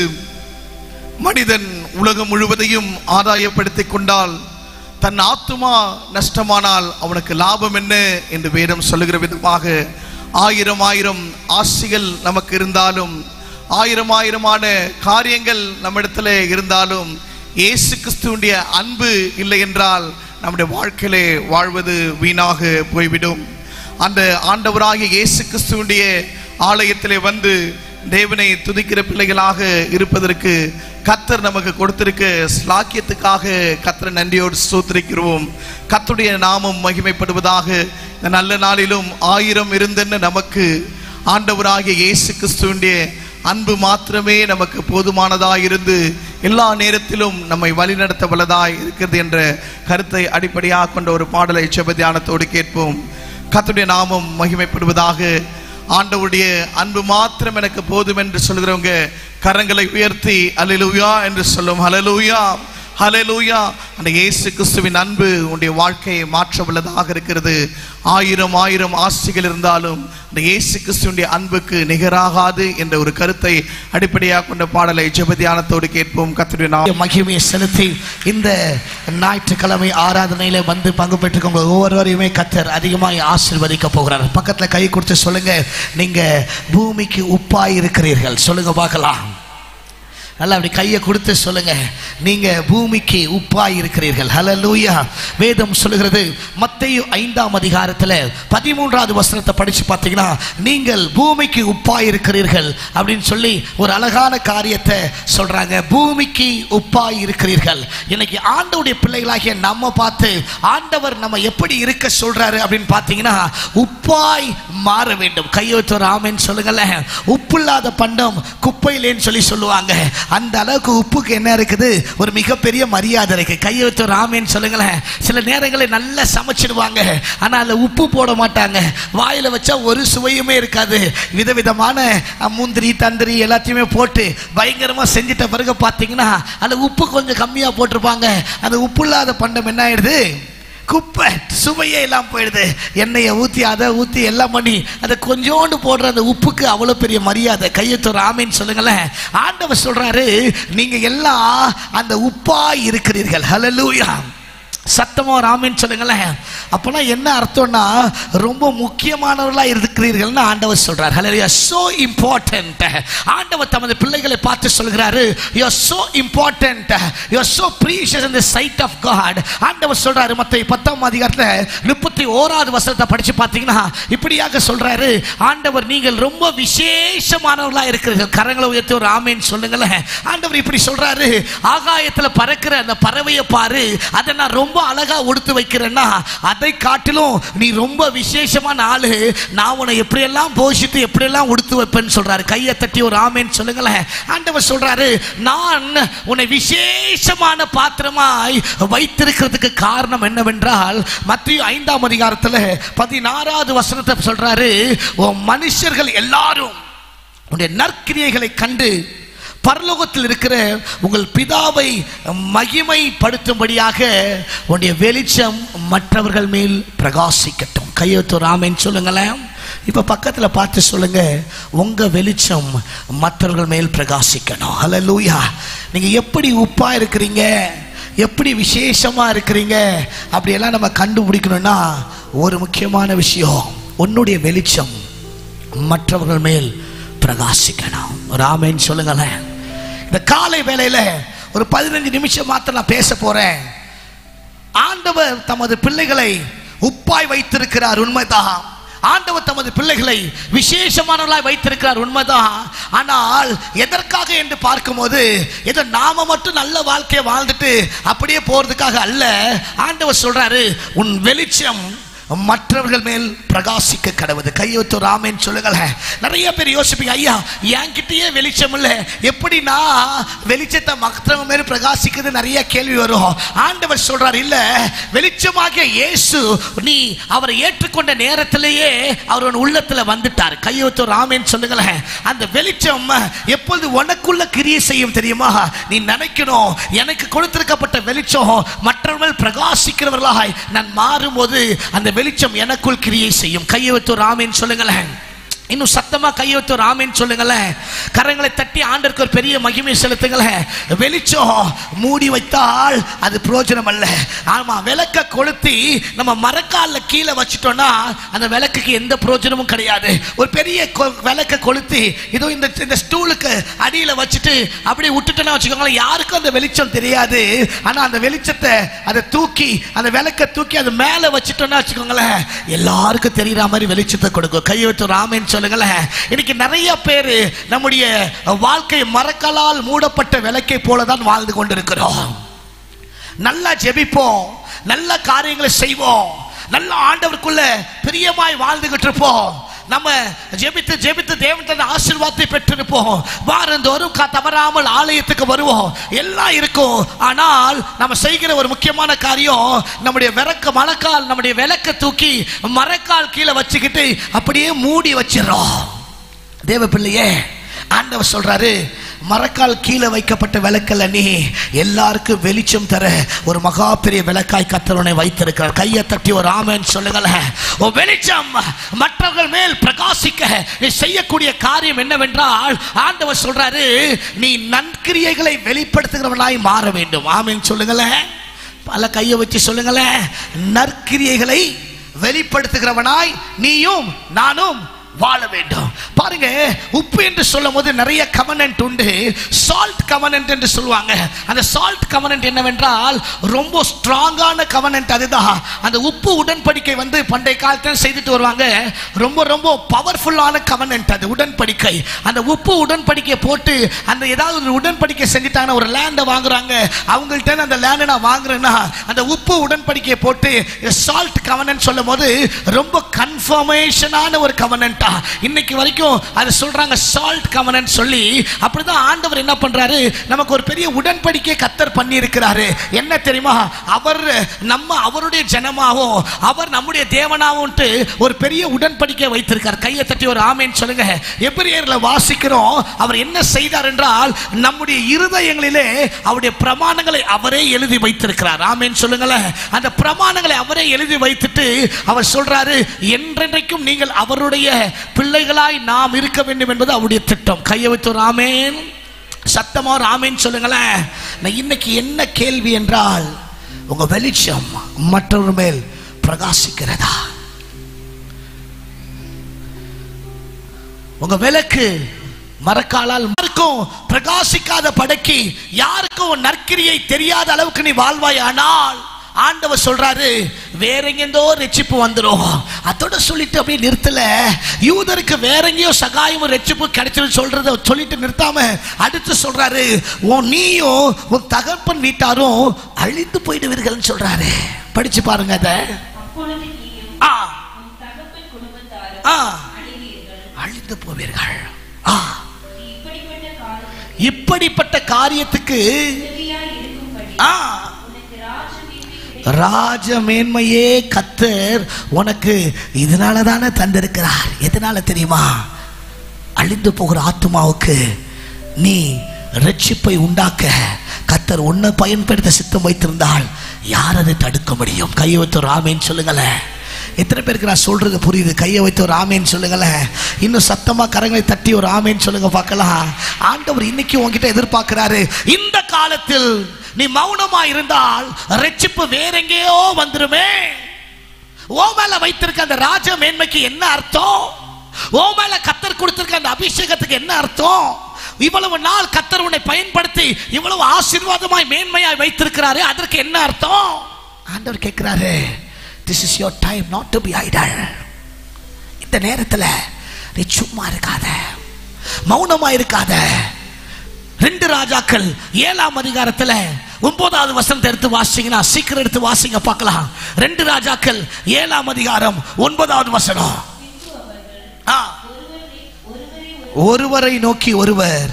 மனிதன் உலகம் முழுவதையும் ஆதாயப்படுத்திக் கொண்டால் தன் ஆத்துமா நஷ்டமானால் அவனுக்கு லாபம் என்ன என்று வேதம் சொல்லுகிற விதமாக ஆயிரம் ஆயிரம் ஆசிகள் நமக்கு இருந்தாலும் ஆயிரம் ஆயிரமான காரியங்கள் நம்மிடத்துல இருந்தாலும் இயேசு கிறிஸ்துவனுடைய அன்பு இல்லை என்றால் நம்முடைய வாழ்க்கையிலே வாழ்வது வீணாக போய்விடும் அந்த ஆண்டவராகிய இயேசு கிறிஸ்துவனுடைய ஆலயத்திலே வந்து தேவனை துதிக்கிற பிள்ளைகளாக இருப்பதற்கு கத்தர் நமக்கு கொடுத்திருக்க ஸ்லாக்கியத்துக்காக கத்தர் நன்றியோடு சோத்திரிக்கிறோம் கத்தருடைய நாமம் மகிமைப்படுவதாக இந்த நல்ல நாளிலும் ஆயிரம் இருந்தென்ன நமக்கு ஆண்டவராகிய இயேசு கிறிஸ்துவனுடைய அன்பு மாத்திரமே நமக்கு போதுமானதாய் இருந்து எல்லா நேரத்திலும் நம்மை வழிநடத்த வல்லதாய் இருக்கிறது என்ற கருத்தை அடிப்படையாக கொண்ட ஒரு பாடலை செப தியானத்தோடு கேட்போம் கர்த்தருடைய நாமம் மகிமைப்படுவதாக ஆண்டவருடைய அன்பு மாத்திரம் எனக்கு போதும் என்று சொல்கிறவங்க கரங்களை உயர்த்தி அல்லேலூயா என்று சொல்லும் ஹalleluya ஹalleluya அந்த இயேசு கிறிஸ்துவின் அன்பு உன்னுடைய வாழ்க்கையை மாற்ற வல்லதாக இருக்கிறது ஆயிரம் ஆயிரம் ஆசைகள் இருந்தாலும் அந்த இயேசு கிறிஸ்துவினுடைய அன்புக்கு நிகராகாது என்ற ஒரு கருத்தை அடிப்படையாக கொண்ட பாடலை ஜெபதியானத்தோடு கேட்போம் கர்த்தருடைய நாமம் மகிமையை செலுத்தி இந்த ஞாயிற்றுக்கிழமை ஆராதனையில வந்து பங்கு பெற்றுக்கோங்க ஒவ்வொருவரையுமே கத்தர் அதிகமாக ஆசீர்வதிக்க போகிறார் பக்கத்துல கை கொடுத்து சொல்லுங்க நீங்க பூமிக்கு உப்பாய் இருக்கிறீர்கள் சொல்லுங்க பார்க்கலாம் நல்லா அப்படி கையை கொடுத்து சொல்லுங்க நீங்க பூமிக்கு உப்பாய் இருக்கிறீர்கள் ஹalleluya வேதம் சொல்லுகிறது மத்தேயு ஐந்தாம் அதிகாரத்துல பதிமூன்றாவது வசனத்தை படிச்சு பார்த்தீங்கன்னா நீங்கள் பூமிக்கு உப்பாய் இருக்கிறீர்கள் அப்படின்னு சொல்லி ஒரு அழகான காரியத்தை சொல்றாங்க பூமிக்கு உப்பாய் இருக்கிறீர்கள் இன்னைக்கு ஆண்டவருடைய பிள்ளைகளாகிய நம்ம பார்த்து ஆண்டவர் நம்ம எப்படி இருக்க சொல்றாரு அப்படின்னு பார்த்தீங்கன்னா உப்பாய் மாற வேண்டும் கையெழுத்து ஒரு ஆமென்னு சொல்லுங்களேன் உப்பு இல்லாத பண்டம் குப்பையிலேன்னு சொல்லி சொல்லுவாங்க அந்த அளவுக்கு உப்புக்கு என்ன இருக்குது ஒரு மிகப்பெரிய மரியாதை இருக்கு கையெழுத்து ஒரு ஆமென்னு சொல்லுங்களேன் சில நேரங்களில் நல்லா சமைச்சிடுவாங்க ஆனால் அதில் உப்பு போட மாட்டாங்க வாயில வச்சா ஒரு சுவையுமே இருக்காது விதவிதமான அஹ், முந்திரி தந்திரி எல்லாத்தையுமே போட்டு பயங்கரமா செஞ்சிட்ட பிறகு பார்த்தீங்கன்னா அந்த உப்பு கொஞ்சம் கம்மியா போட்டிருப்பாங்க அந்த உப்பு இல்லாத பண்டம் என்ன ஆயிடுது குப்பை சுவையே எல்லாம் போயிடுது எண்ணெயை ஊற்றி அதை ஊற்றி எல்லாம் பண்ணி அதை கொஞ்சோண்டு போடுற அந்த உப்புக்கு அவ்வளோ பெரிய மரியாதை கையெழுத்து ஆமின்னு சொல்லுங்களேன் ஆண்டவர் சொல்றாரு நீங்க எல்லாம் அந்த உப்பா இருக்கிறீர்கள் ஹalleluya சத்தமா ராமின்னு சொல்லுங்களேன் அப்போனா என்ன அர்த்தம்னா ரொம்ப முக்கியமானவர்களா இருக்கிறீர்கள்னு ஆண்டவர் சொல்றார் ஹalleluya so important ஆண்டவர் தமது பிள்ளைகளை பார்த்து சொல்கிறாரு you are so important you are so precious in the sight of god ஆண்டவர் சொல்றாரு மத்தேயு 10 ஆம் அதிகாரத்துல 31வது வசனத்தை படிச்சு பார்த்தீங்கன்னா இப்படியாக சொல்றாரு ஆண்டவர் நீங்கள் ரொம்ப விசேஷமானவர்களா இருக்கிறீர்கள் கரங்களை உயர்த்தி ஒரு ஆமேன்னு சொல்லுங்களேன் ஆண்டவர் இப்படி சொல்றாரு ஆகாயத்துல பறக்கிற அந்த பறவையை பாரு அதை நான் ரொம்ப அழகா உடுத்து வைக்கிறேன்னா அதை காட்டிலும் நீ ரொம்ப விசேஷமான ஆளு நான் உன்னை எப்படியெல்லாம் போஷித்து எப்படியெல்லாம் உடுத்து வைப்பேன்னு சொல்றாரு கையை தட்டி ஒரு ஆமேன்னு சொல்லுங்களேன் ஆண்டவர் சொல்றாரு நான் உன்னை விசேஷமான பாத்திரமாய் வைத்திருக்கிறதுக்கு காரணம் என்னவென்றால் மத்திய ஐந்தாம் அதிகாரத்துல பதினாறாவது வசனத்தை சொல்றாரு உன் மனுஷர்கள் எல்லாரும் உன்னுடைய நற்கிரியைகளை கண்டு பரலோகத்தில் இருக்கிற உங்கள் பிதாவை மகிமைப்படுத்தும்படியாக உன்னுடைய வெளிச்சம் மற்றவர்கள் மேல் பிரகாசிக்கட்டும் கையெழுத்து ராமேன்னு சொல்லுங்களேன் இப்ப பக்கத்துல பார்த்து சொல்லுங்க உங்க வெளிச்சம் மற்றவர்கள் மேல் பிரகாசிக்கணும் ஹalleluya நீங்க எப்படி உப்பா இருக்கிறீங்க எப்படி விசேஷமா இருக்கிறீங்க அப்படியெல்லாம் நம்ம கண்டுபிடிக்கணும்னா ஒரு முக்கியமான விஷயம் உன்னுடைய வெளிச்சம் மற்றவர்கள் மேல் பிரகாசிக்கணும் ஒரு ஆமேன்னு சொல்லுங்களேன் இந்த காலை வேளையில ஒரு பதினஞ்சு நிமிஷம் மாத்திரம் நான் பேச போறேன் ஆண்டவர் தமது பிள்ளைகளை உப்பாய் வைத்திருக்கிறார் உண்மைதான் ஆண்டவர் தமது பிள்ளைகளை விசேஷமானவர்களாய் வைத்திருக்கிறார் உண்மைதான் ஆனால் எதற்காக என்று பார்க்கும்போது ஏதோ நாம மட்டும் நல்ல வாழ்க்கையை வாழ்ந்துட்டு அப்படியே போறதுக்காக அல்ல ஆண்டவர் சொல்றாரு உன் வெளிச்சம் மற்றவர்கள் மேல் பிரகாசிக்க கடவுது கையொத்து ராமேன்னு சொல்லுங்களேன் நிறைய பேர் யோசிப்பீங்க ஐயா என்கிட்டயே வெளிச்சம் இல்லை எப்படின்னா வெளிச்சத்தை மற்றவங்க மேல் பிரகாசிக்குது நிறைய கேள்வி வரும் ஆண்டவர் சொல்றார் இல்ல வெளிச்சமாகிய இயேசு நீ அவரை ஏற்றுக்கொண்ட நேரத்திலேயே அவர் உன் உள்ளத்துல வந்துட்டார் கையொத்து ராமேன்னு சொல்லுங்களேன் அந்த வெளிச்சம் எப்பொழுது உனக்குள்ள கிரியை செய்யும் தெரியுமா நீ நினைக்கணும் எனக்கு கொடுத்திருக்கப்பட்ட வெளிச்சம் மற்றவர்கள் பிரகாசிக்கிறவர்களாய் நான் மாறும்போது அந்த வெளிச்சம் எனக்குள் கிரியை செய்யும் கையை வைத்து ஒரு ஆமேன்னு சொல்லுங்களேன் இன்னும் சத்தமா கையை வைத்து ஒரு ஆமேன்னு சொல்லுங்களேன் கரங்களை தட்டி ஆண்டருக்கு ஒரு பெரிய மகிமை செலுத்துங்களேன் வெளிச்சம் மூடி வைத்தால் அது பிரயோஜனம் அல்ல ஆமா விளக்க கொளுத்தி நம்ம மரக்கால்ல கீழே வச்சிட்டோம்னா அந்த விளக்குக்கு எந்த பிரயோஜனமும் கிடையாது ஒரு பெரிய கொ- விளக்க கொளுத்தி இதோ இந்த இந்த ஸ்டூலுக்கு அடியில வச்சுட்டு அப்படியே விட்டுட்டோம்னா வச்சுக்கோங்களேன் யாருக்கும் அந்த வெளிச்சம் தெரியாது ஆனா அந்த வெளிச்சத்தை அதை தூக்கி அந்த விளக்க தூக்கி அது மேல வச்சுட்டோம்னா வச்சுக்கோங்களேன் எல்லாருக்கும் தெரியுற மாதிரி வெளிச்சத்தை கொடுக்கும் கையை வைத்து ராமேன்னு சொல்லுங்களேன் இன்னைக்கு நிறைய பேர் நம்முடைய வாழ்க்கை மரக்கலால் மூடப்பட்ட விளக்கை போல தான் வாழ்ந்து கொண்டிருக்கிறோம் நல்லா ஜெபிப்போம் நல்ல காரியங்களை செய்வோம் நல்ல ஆண்டவருக்குள்ள பிரியமாய் வாழ்ந்துகிட்டு இருப்போம் நம்ம ஜெபித்து ஜெபித்து தேவன் ஆசீர்வாதத்தை பெற்றிருப்போம் வாரந்தோறும் க- தவறாமல் ஆலயத்துக்கு வருவோம் எல்லாம் இருக்கும் ஆனால் நம்ம செய்கிற ஒரு முக்கியமான காரியம் நம்முடைய விளக்க மழைக்கால் நம்முடைய விளக்க தூக்கி மரக்கால் கீழே வச்சுக்கிட்டு அப்படியே மூடி வச்சிடறோம் தேவ பிள்ளையே ஆண்டவர் சொல்றாரு மரக்கால் கீழே வைக்கப்பட்ட விளக்கல்ல நீ எல்லாருக்கும் வெளிச்சம் தர ஒரு மகா பெரிய விளக்காய் கத்தரனை வைத்திருக்கிறார் கையை தட்டி ஒரு ஆமேன்னு சொல்லுங்களேன் ஓ வெளிச்சம் மற்றவர்கள் மேல் பிரகாசிக்க நீ செய்யக்கூடிய காரியம் என்னவென்றால் ஆண்டவர் சொல்றாரு நீ நன்கிரியைகளை வெளிப்படுத்துகிறவனாய் மாற வேண்டும் ஆமேன்னு சொல்லுங்களேன் பல கையை வச்சு சொல்லுங்களேன் நற்கிரியைகளை வெளிப்படுத்துகிறவனாய் நீயும் நானும் வாழ வேண்டும் பாருங்க உப்பு என்று சொல்லும் போது நிறைய கவனன்ட் உண்டு சால்ட் கவனன்ட் என்று சொல்லுவாங்க அந்த சால்ட் கவனன்ட் என்னவென்றால் ரொம்ப ஸ்ட்ராங்கான கவனன்ட் அதுதான் அந்த உப்பு உடன்படிக்கை வந்து பண்டைய காலத்தில் செய்துட்டு வருவாங்க ரொம்ப ரொம்ப பவர்ஃபுல்லான கவனன்ட் அது உடன்படிக்கை அந்த உப்பு உடன்படிக்கை போட்டு அந்த ஏதாவது ஒரு உடன்படிக்கை செஞ்சுட்டாங்கன்னா ஒரு லேண்டை வாங்குறாங்க அவங்கள்ட்ட அந்த லேண்டை நான் வாங்குறேன்னா அந்த உப்பு உடன்படிக்கையை போட்டு சால்ட் கவனன்ட் சொல்லும் போது ரொம்ப கன்ஃபர்மேஷனான ஒரு கவனன்ட்டா இன்னைக்கு வரைக்கும் அது சொல்றாங்க சால்ட் கவனன்ட் சொல்லி அப்படிதான் ஆண்டவர் என்ன பண்றாரு நமக்கு ஒரு பெரிய உடன்படிக்கை கத்தர் பண்ணி இருக்கிறாரு என்ன தெரியுமா அவர் நம்ம அவருடைய ஜனமாவும் அவர் நம்முடைய தேவனாவும்ட்டு ஒரு பெரிய உடன்படிக்கை வைத்திருக்கார் கையை தட்டி ஒரு ஆமேன்னு சொல்லுங்க எபிரியர்ல வாசிக்கிறோம் அவர் என்ன செய்தார் என்றால் நம்முடைய இருதயங்களிலே அவருடைய பிரமாணங்களை அவரே எழுதி வைத்திருக்கிறார் ஆமேன்னு சொல்லுங்களேன் அந்த பிரமாணங்களை அவரே எழுதி வைத்துட்டு அவர் சொல்றாரு என்றென்றைக்கும் நீங்கள் அவருடைய பிள்ளைகளாய் நாம் இருக்க வேண்டும் என்பது அவருடைய திட்டம் கையை வைத்து ஒரு ஆமேன் சத்தமா ஒரு ஆமேன்னு சொல்லுங்களேன் நான் இன்னைக்கு என்ன கேள்வி என்றால் உங்க வெளிச்சம் மற்றவர் மேல் பிரகாசிக்கிறதா உங்க விளக்கு மரக்காலால் யாருக்கும் பிரகாசிக்காத படைக்கு யாருக்கும் நற்கிரியை தெரியாத அளவுக்கு நீ வாழ்வாய் ஆனால் ஆண்டவர் சொல்றாரு வேற எங்கேந்தோ ரெச்சிப்பு வந்துடும் அதோட சொல்லிட்டு அப்படியே நிறுத்தல யூதருக்கு வேற எங்கேயோ சகாயமும் ரெச்சிப்பு கிடைச்சிரும் சொல்றத சொல்லிட்டு நிறுத்தாம அடுத்து சொல்றாரு உன் நீயும் உன் தகப்பன் வீட்டாரும் அழிந்து போயிடுவீர்கள்னு சொல்றாரு படிச்சு பாருங்க அத அப்பொழுது நீயும் ஆ உன் தகப்பன் குடும்பத்தாரும் ஆ அழிவீர்கள் அழிந்து போவீர்கள் ஆ நீ இப்படிப்பட்ட காலத்தில் இப்படிப்பட்ட காரியத்துக்கு உதவியாய் இருக்கும்படி ஆ உனக்கு ராஜவீதி கிடைக்கும் ராஜ மேன்மையே கத்தர் உனக்கு இதனால தானே தந்திருக்கிறார் எதனால தெரியுமா அழிந்து போகிற ஆத்மாவுக்கு நீ ரட்சிப்பை உண்டாக்க கத்தர் உன்னை பயன்படுத்த சித்தம் வைத்திருந்தால் யார் அதை தடுக்க முடியும் கையை வைத்து ஒரு ஆமேன்னு சொல்லுங்களேன் எத்தனை பேருக்கு நான் சொல்றது புரியுது கையை வைத்து ஒரு ஆமேன்னு சொல்லுங்களேன் இன்னும் சத்தமா கரங்களை தட்டி ஒரு ஆமேன்னு சொல்லுங்க பார்க்கலாம் ஆண்டவர் இன்னைக்கு உன்கிட்ட எதிர்பார்க்கிறாரு இந்த காலத்தில் நீ மௌனமா இருந்தால் ரட்சிப்பு வேற எங்கேயோ வந்துருமே ஓ மேல வைத்திருக்க அந்த ராஜ மேன்மைக்கு என்ன அர்த்தம் ஓ மேல கத்தர் கொடுத்திருக்க அந்த அபிஷேகத்துக்கு என்ன அர்த்தம் இவ்வளவு நாள் கத்தர் உன்னை பயன்படுத்தி இவ்வளவு ஆசீர்வாதமாய் மேன்மையாய் வைத்திருக்கிறாரு அதற்கு என்ன அர்த்தம் ஆண்டவர் கேட்கிறாரு this is your time not to be idle இந்த நேரத்துல நீ சும்மா இருக்காத மௌனமா இருக்காத ரெண்டு ராஜாக்கள் ஏழாம் அதிகாரத்துல ஒன்பதாவது வசனத்தை எடுத்து வாசிங்கன்னா சீக்கிரம் எடுத்து வாசிங்க பார்க்கலாம் ரெண்டு ராஜாக்கள் ஏழாம் அதிகாரம் ஒன்பதாவது வசனம் ஆ. ஒருவரை நோக்கி ஒருவர்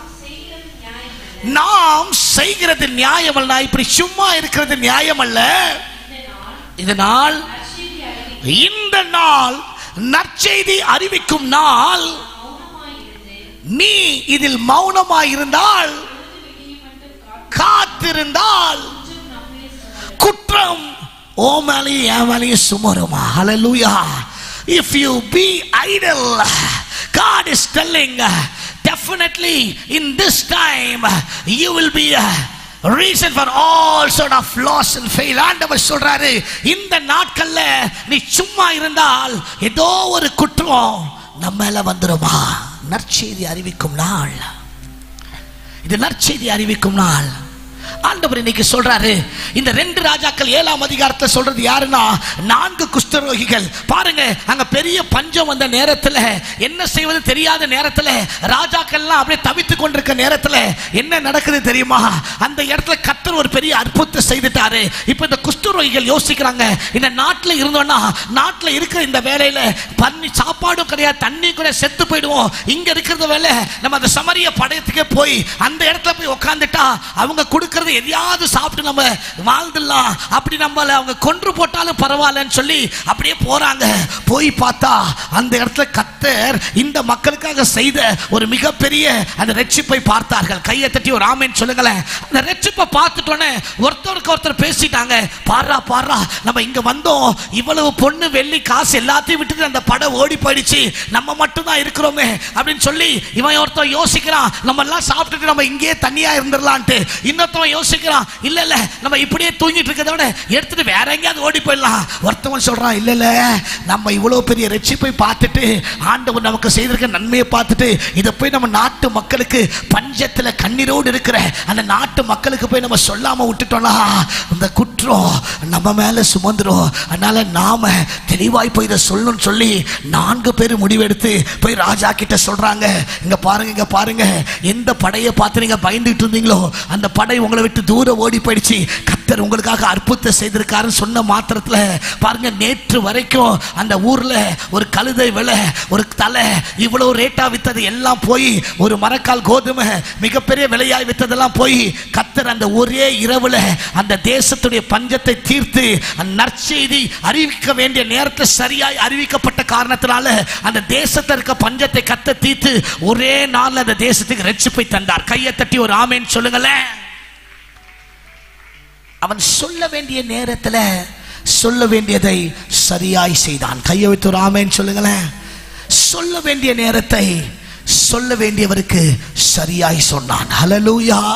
நாம் செய்கிறது நியாயம் அல்ல இப்படி சும்மா இருக்கிறது நியாயம் அல்ல இதனால் இந்த நாள் நற்செய்தி அறிவிக்கும் நாள் நீ இதில் மௌனமாய் இருந்தால் காத்திருந்தால் குற்றம் ஓ மேலேயும் என் மேலேயும் சுமருமா ஹalleluya if you be idle god is telling definitely in this time you will be a reason for all sort of loss and fail ஆண்டவர் சொல்றாரு இந்த நாட்கள்ல நீ சும்மா இருந்தால் ஏதோ ஒரு குற்றம் நம்ம மேல வந்துருமா நற்செய்தி அறிவிக்கும் நாள் இது நற்செய்தி அறிவிக்கும் நாள் ஆண்டவர் இன்னைக்கு சொல்றாரு இந்த ரெண்டு ராஜாக்கள் ஏழாம் அதிகாரத்தை சொல்றது யாருன்னா நான்கு குஷ்டரோகிகள் பாருங்க அங்க பெரிய பஞ்சம் வந்த நேரத்துல என்ன செய்வது தெரியாத நேரத்துல ராஜாக்கள்லாம் அப்படியே தவித்து கொண்டிருக்க நேரத்துல என்ன நடக்குது தெரியுமா அந்த இடத்துல கத்தர் ஒரு பெரிய அற்புதத்தை செய்துட்டாரு இப்ப இந்த குஷ்டரோகிகள் யோசிக்கிறாங்க இந்த நாட்டுல இருந்தோம்னா நாட்டுல இருக்கிற இந்த வேலையில பண்ணி சாப்பாடும் கிடையாது தண்ணி கூட செத்து போயிடுவோம் இங்க இருக்கிறத வேலை நம்ம அந்த சமரிய படையத்துக்கே போய் அந்த இடத்துல போய் உட்காந்துட்டா அவங்க கொடுக்கறது எதையாவது சாப்பிட்டு நம்ம வாழ்ந்துடலாம் அப்படி நம்மள அவங்க கொன்று போட்டாலும் பரவாயில்லன்னு சொல்லி அப்படியே போறாங்க போய் பார்த்தா அந்த இடத்துல கத்தர் இந்த மக்களுக்காக செய்த ஒரு மிகப்பெரிய அந்த ரட்சிப்பை பார்த்தார்கள் கையை தட்டி ஒரு ஆமேன்னு சொல்லுங்களேன் அந்த ரட்சிப்பை பார்த்துட்டோன்னே ஒருத்தருக்கு ஒருத்தர் பேசிட்டாங்க பாரா பாரா நம்ம இங்க வந்தோம் இவ்வளவு பொண்ணு வெள்ளி காசு எல்லாத்தையும் விட்டுட்டு அந்த படம் ஓடி போயிடுச்சு நம்ம மட்டும் தான் இருக்கிறோமே அப்படின்னு சொல்லி இவன் ஒருத்தன் யோசிக்கிறான் நம்ம எல்லாம் சாப்பிட்டுட்டு நம்ம இங்கேயே தனியா இருந்துடலான்ட்டு இன்னொருத்தவன் யோசிக்கிறான் இல்ல இல்ல நம்ம இப்படியே தூங்கிட்டு இருக்கிறத விட எடுத்துட்டு வேற எங்கேயாவது ஓடி போயிடலாம் ஒருத்தவன் சொல்றான் இல்ல இல்ல நம்ம இவ்வளவு பெரிய ரட்சிப்பை பார்த்துட்டு ஆண்டவர் நமக்கு செய்திருக்க நன்மையை பார்த்துட்டு இதை போய் நம்ம நாட்டு மக்களுக்கு பஞ்சத்துல கண்ணீரோடு இருக்கிற அந்த நாட்டு மக்களுக்கு போய் நம்ம சொல்லாம விட்டுட்டோம்னா இந்த குற்றம் நம்ம மேல சுமந்துரும் அதனால நாம தெளிவாய் போய் இதை சொல்லணும்னு சொல்லி நான்கு பேர் முடிவெடுத்து போய் ராஜா கிட்ட சொல்றாங்க இங்க பாருங்க இங்க பாருங்க எந்த படையை பார்த்து நீங்க பயந்துட்டு இருந்தீங்களோ அந்த படை உங்களை விட்டு தூரம் ஓடி போயிடுச்சு கத்தர் உங்களுக்காக அற்புதத்தை செய்திருக்காருன்னு சொன்ன மாத்திரத்துல பாருங்க நேற்று வரைக்கும் அந்த ஊர்ல ஒரு கழுதை விலை ஒரு தலை இவ்வளவு ரேட்டா வித்தது எல்லாம் போய் ஒரு மரக்கால் கோதுமை மிகப்பெரிய விலையாய் வித்ததெல்லாம் போய் கத்தர் அந்த ஒரே இரவுல அந்த தேசத்துடைய பஞ்சத்தை தீர்த்து அந்த நற்செய்தி அறிவிக்க வேண்டிய நேரத்தில் சரியாய் அறிவிக்கப்பட்ட காரணத்தினால அந்த தேசத்தில் இருக்க பஞ்சத்தை கத்த தீர்த்து ஒரே நாள்ல அந்த தேசத்துக்கு ரட்சிப்பை தந்தார் கையை தட்டி ஒரு ஆமேன்னு சொல்லுங்களேன் அவன் சொல்ல வேண்டிய நேரத்துல சொல்ல வேண்டியதை சரியாய் செய்தான் கையை வைத்து ஒரு ஆமேன்னு சொல்லுங்களேன் சொல்ல வேண்டிய நேரத்தை சொல்ல வேண்டியவருக்கு சரியாய் சொன்னான் ஹalleluya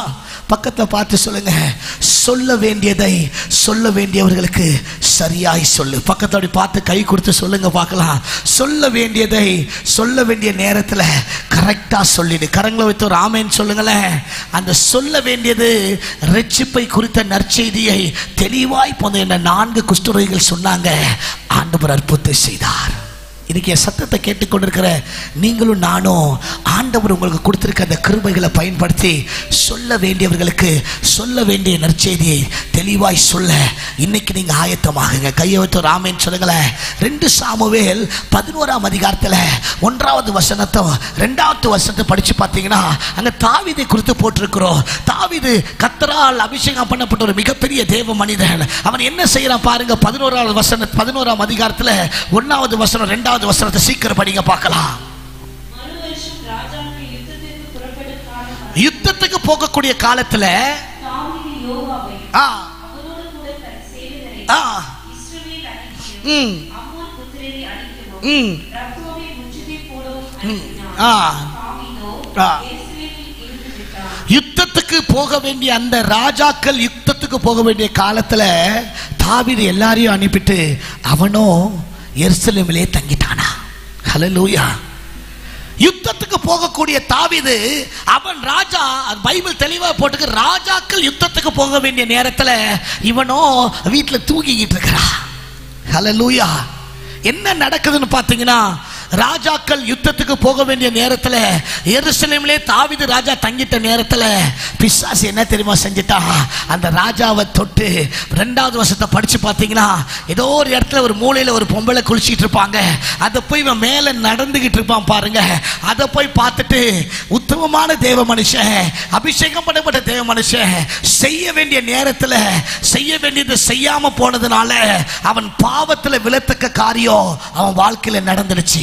பக்கத்துல பார்த்து சொல்லுங்க சொல்ல வேண்டியதை சொல்ல வேண்டியவர்களுக்கு சரியாய் சொல்லு பக்கத்துல அப்படி பார்த்து கை கொடுத்து சொல்லுங்க பார்க்கலாம் சொல்ல வேண்டியதை சொல்ல வேண்டிய நேரத்துல கரெக்டா சொல்லிடு கரங்களை வைத்து ஒரு ஆமேன்னு சொல்லுங்களேன் அந்த சொல்ல வேண்டியது ரட்சிப்பை குறித்த நற்செய்தியை தெளிவாய் போன என்ன நான்கு குஷ்டரோகிகள் சொன்னாங்க ஆண்டவர் அற்புதத்தை செய்தார் இன்னைக்கு என் சத்தத்தை கேட்டுக்கொண்டிருக்கிற நீங்களும் நானும் ஆண்டவர் உங்களுக்கு கொடுத்திருக்க அந்த கிருபைகளை பயன்படுத்தி சொல்ல வேண்டியவர்களுக்கு சொல்ல வேண்டிய நற்செய்தியை தெளிவாய் சொல்ல இன்னைக்கு நீங்க ஆயத்தமாகுங்க கையை வைத்து ராமேன்னு சொல்லுங்களேன் ரெண்டு சாமுவேல் பதினோராம் அதிகாரத்தில் ஒன்றாவது வசனத்தை ரெண்டாவது வசனத்தை படிச்சு பார்த்தீங்கன்னா அங்க தாவீதை குறித்து போட்டிருக்கிறோம் தாவீது கத்தரால் அபிஷேகம் பண்ணப்பட்ட ஒரு மிகப்பெரிய தேவ மனிதன் அவன் என்ன செய்யறான் பாருங்க பதினோராவது வசன பதினோராம் அதிகாரத்தில் ஒன்னாவது வசனம் ரெண்டாவது வசனத்தை சீக்கிரம் படிங்க பார்க்கலாம் மறு வருஷம் ராஜாக்கள் யுத்தத்திற்கு புறப்படும் காலம் யுத்தத்துக்கு போகக்கூடிய காலத்துல தாவீது யோவாவை ஆ அவனோடு கூட தன் சேவகரை ஆ இஸ்ரவேல் அனைத்தையும் ம் அம்மோன் புத்திரரை அழிக்கவும் ம் ரப்ரோவை முற்றுகை போடவும் அனுப்பினான் ஆ தாவீதோ ஆ. இஸ்ரவேலில் இருந்து விட்டான் யுத்தத்துக்கு போக வேண்டிய அந்த ராஜாக்கள் யுத்தத்துக்கு போக வேண்டிய காலத்துல தாவீது எல்லாரையும் அனுப்பிட்டு அவனும் எருசலேமிலே தங்கிட்டானா ஹalleluya யுத்தத்துக்கு போகக்கூடிய தாவீது அவன் ராஜா அது பைபிள் தெளிவா போட்டுக்கு ராஜாக்கள் யுத்தத்துக்கு போக வேண்டிய நேரத்துல இவனும் வீட்டுல தூங்கிக்கிட்டு இருக்கிறான் ஹalleluya என்ன நடக்குதுன்னு பார்த்தீங்கன்னா ராஜாக்கள் யுத்தத்துக்கு போக வேண்டிய நேரத்துல எருசலேமிலே தாவீது ராஜா தங்கிட்ட நேரத்துல பிசாசு என்ன தெரியுமா செஞ்சிட்டா அந்த ராஜாவை தொட்டு ரெண்டாவது வருஷத்தை படிச்சு பார்த்தீங்கன்னா ஏதோ ஒரு இடத்துல ஒரு மூலையில ஒரு பொம்பளை குளிச்சிட்டு இருப்பாங்க அதை போய் இவன் மேல நடந்துகிட்டு இருப்பான் பாருங்க அதை போய் பார்த்துட்டு உத்தமமான தேவ மனுஷன் அபிஷேகம் பண்ணப்பட்ட தேவ மனுஷன் செய்ய வேண்டிய நேரத்துல செய்ய வேண்டியது செய்யாம போனதுனால அவன் பாவத்துல விழத்தக்க காரியம் அவன் வாழ்க்கையில நடந்துடுச்சு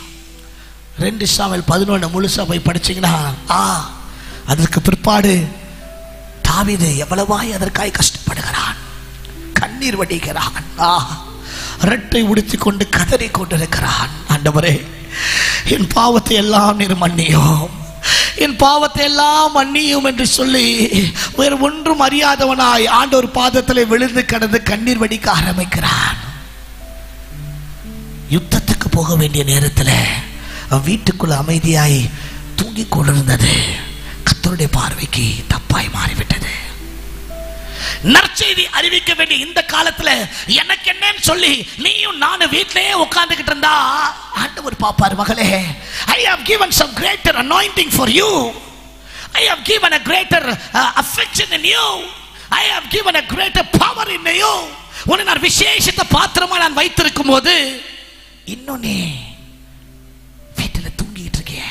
ரெண்டு சாமல் பதினொன்று முழுசா போய் படிச்சீங்கன்னா ஆ அதற்கு பிற்பாடு தாவீது எவ்வளவாய் அதற்காய் கஷ்டப்படுகிறான் கண்ணீர் வடிக்கிறான் ஆ ரெட்டை உடுத்திக் கொண்டு கதறி கொண்டிருக்கிறான் ஆண்டவரே என் பாவத்தை எல்லாம் நீர் மன்னியும் என் பாவத்தை எல்லாம் மன்னியும் என்று சொல்லி வேறு ஒன்றும் அறியாதவனாய் ஆண்டவர் பாதத்தில் விழுந்து கடந்து கண்ணீர் வடிக்க ஆரம்பிக்கிறான் யுத்தத்துக்கு போக வேண்டிய நேரத்தில் அவன் வீட்டுக்குள்ள அமைதியாய் தூங்கிக் கொண்டிருந்தது கத்தருடைய பார்வைக்கு தப்பாய் மாறிவிட்டது நற்செய்தி அறிவிக்க வேண்டிய இந்த காலத்துல எனக்கு என்னன்னு சொல்லி நீயும் நானும் வீட்டிலேயே உட்கார்ந்துகிட்டு இருந்தா ஆண்டவர் பாப்பார் மகளே I have given some greater anointing for you I have given a greater uh, affection in you I have given a greater power in you உன்னை நான் விசேஷித்த பாத்திரமா நான் வைத்திருக்கும் போது இன்னும் நீ வீட்டில் தூங்கிட்டு இருக்கிய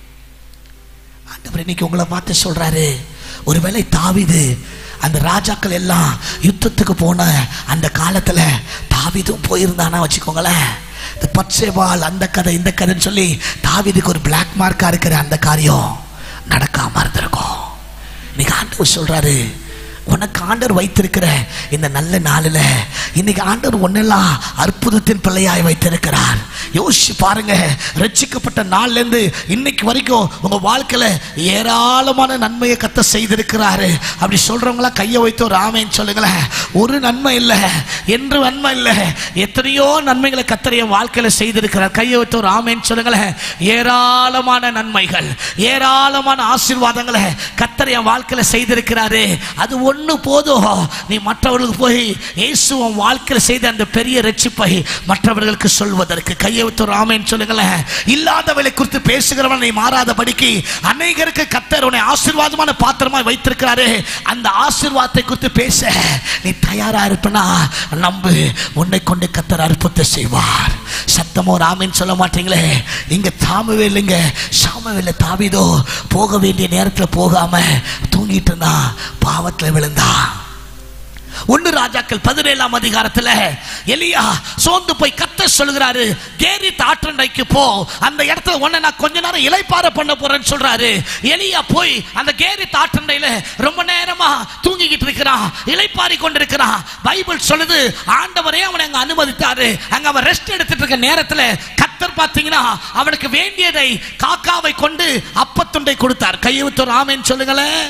ஆண்டவர் இன்னைக்கு உங்களை பார்த்து சொல்றாரு ஒருவேளை தாவிது அந்த ராஜாக்கள் எல்லாம் யுத்தத்துக்கு போன அந்த காலத்துல தாவிதும் போயிருந்தானா வச்சுக்கோங்களேன் இந்த பச்சைவால் அந்த கதை இந்த கதைன்னு சொல்லி தாவிதுக்கு ஒரு பிளாக் மார்க்கா இருக்கிற அந்த காரியம் நடக்காம இருந்திருக்கும் இன்னைக்கு ஆண்டவர் சொல்றாரு உனக்கு ஆண்டவர் வைத்திருக்கிற இந்த நல்ல நாளில் இன்னைக்கு ஆண்டவர் ஒன்னெல்லாம் அற்புதத்தின் பிள்ளையாய் வைத்திருக்கிறார் யோசிச்சு பாருங்க ரட்சிக்கப்பட்ட நாள்ல இருந்து இன்னைக்கு வரைக்கும் உங்க வாழ்க்கையில ஏராளமான நன்மையை கத்த செய்திருக்கிறாரு அப்படி சொல்றவங்களா கையை வைத்து ஒரு ஆமைன்னு சொல்லுங்களேன் ஒரு நன்மை இல்லை என்று நன்மை இல்லை எத்தனையோ நன்மைகளை கத்தர் என் வாழ்க்கையில செய்திருக்கிறார் கையை வைத்து ஒரு ஆமைன்னு சொல்லுங்களேன் ஏராளமான நன்மைகள் ஏராளமான ஆசீர்வாதங்களை கத்தர் என் வாழ்க்கையில செய்திருக்கிறாரு அது ஒண்ணு போதும் நீ மற்றவர்களுக்கு போய் இயேசு உன் வாழ்க்கையில செய்த அந்த பெரிய ரட்சிப்பை மற்றவர்களுக்கு சொல்வதற்கு கையை வைத்து ஒரு ஆமைன்னு சொல்லுங்களேன் இல்லாதவளை குறித்து பேசுகிறவன் நீ மாறாதபடிக்கு அநேகருக்கு கத்தர் உன்னை ஆசீர்வாதமான பாத்திரமாய் வைத்திருக்கிறாரு அந்த ஆசீர்வாதத்தை குறித்து பேச நீ தயாரா இருப்பனா நம்பு உன்னை கொண்டு கத்தர் அற்புதத்தை செய்வார் சத்தமோ ராமின்னு சொல்ல மாட்டீங்களே இங்க தாமவே இல்லைங்க சாமவேல தாவிதோ போக வேண்டிய நேரத்துல போகாம தூங்கிட்டு இருந்தான் பாவத்துல விழுந்தான் ஒன்னு ராஜாக்கள் பதினேழாம் அதிகாரத்துல எலியா சோர்ந்து போய் கத்த சொல்லுகிறாரு கேரி ஆற்றண்டைக்கு போ அந்த இடத்துல உன்னை நான் கொஞ்ச நேரம் இலைப்பார பண்ண போறேன்னு சொல்றாரு எலியா போய் அந்த கேரி ஆற்றண்டையில ரொம்ப நேரமா தூங்கிக்கிட்டு இருக்கிறான் இலைப்பாரி கொண்டிருக்கிறான் பைபிள் சொல்லுது ஆண்டவரே அவனை அங்க அனுமதித்தாரு அங்க அவன் ரெஸ்ட் எடுத்துட்டு இருக்க நேரத்துல கத்தர் பாத்தீங்கன்னா அவனுக்கு வேண்டியதை காக்காவை கொண்டு அப்பத்துண்டை கொடுத்தார் கையெழுத்து ராமேன்னு சொல்லுங்களேன்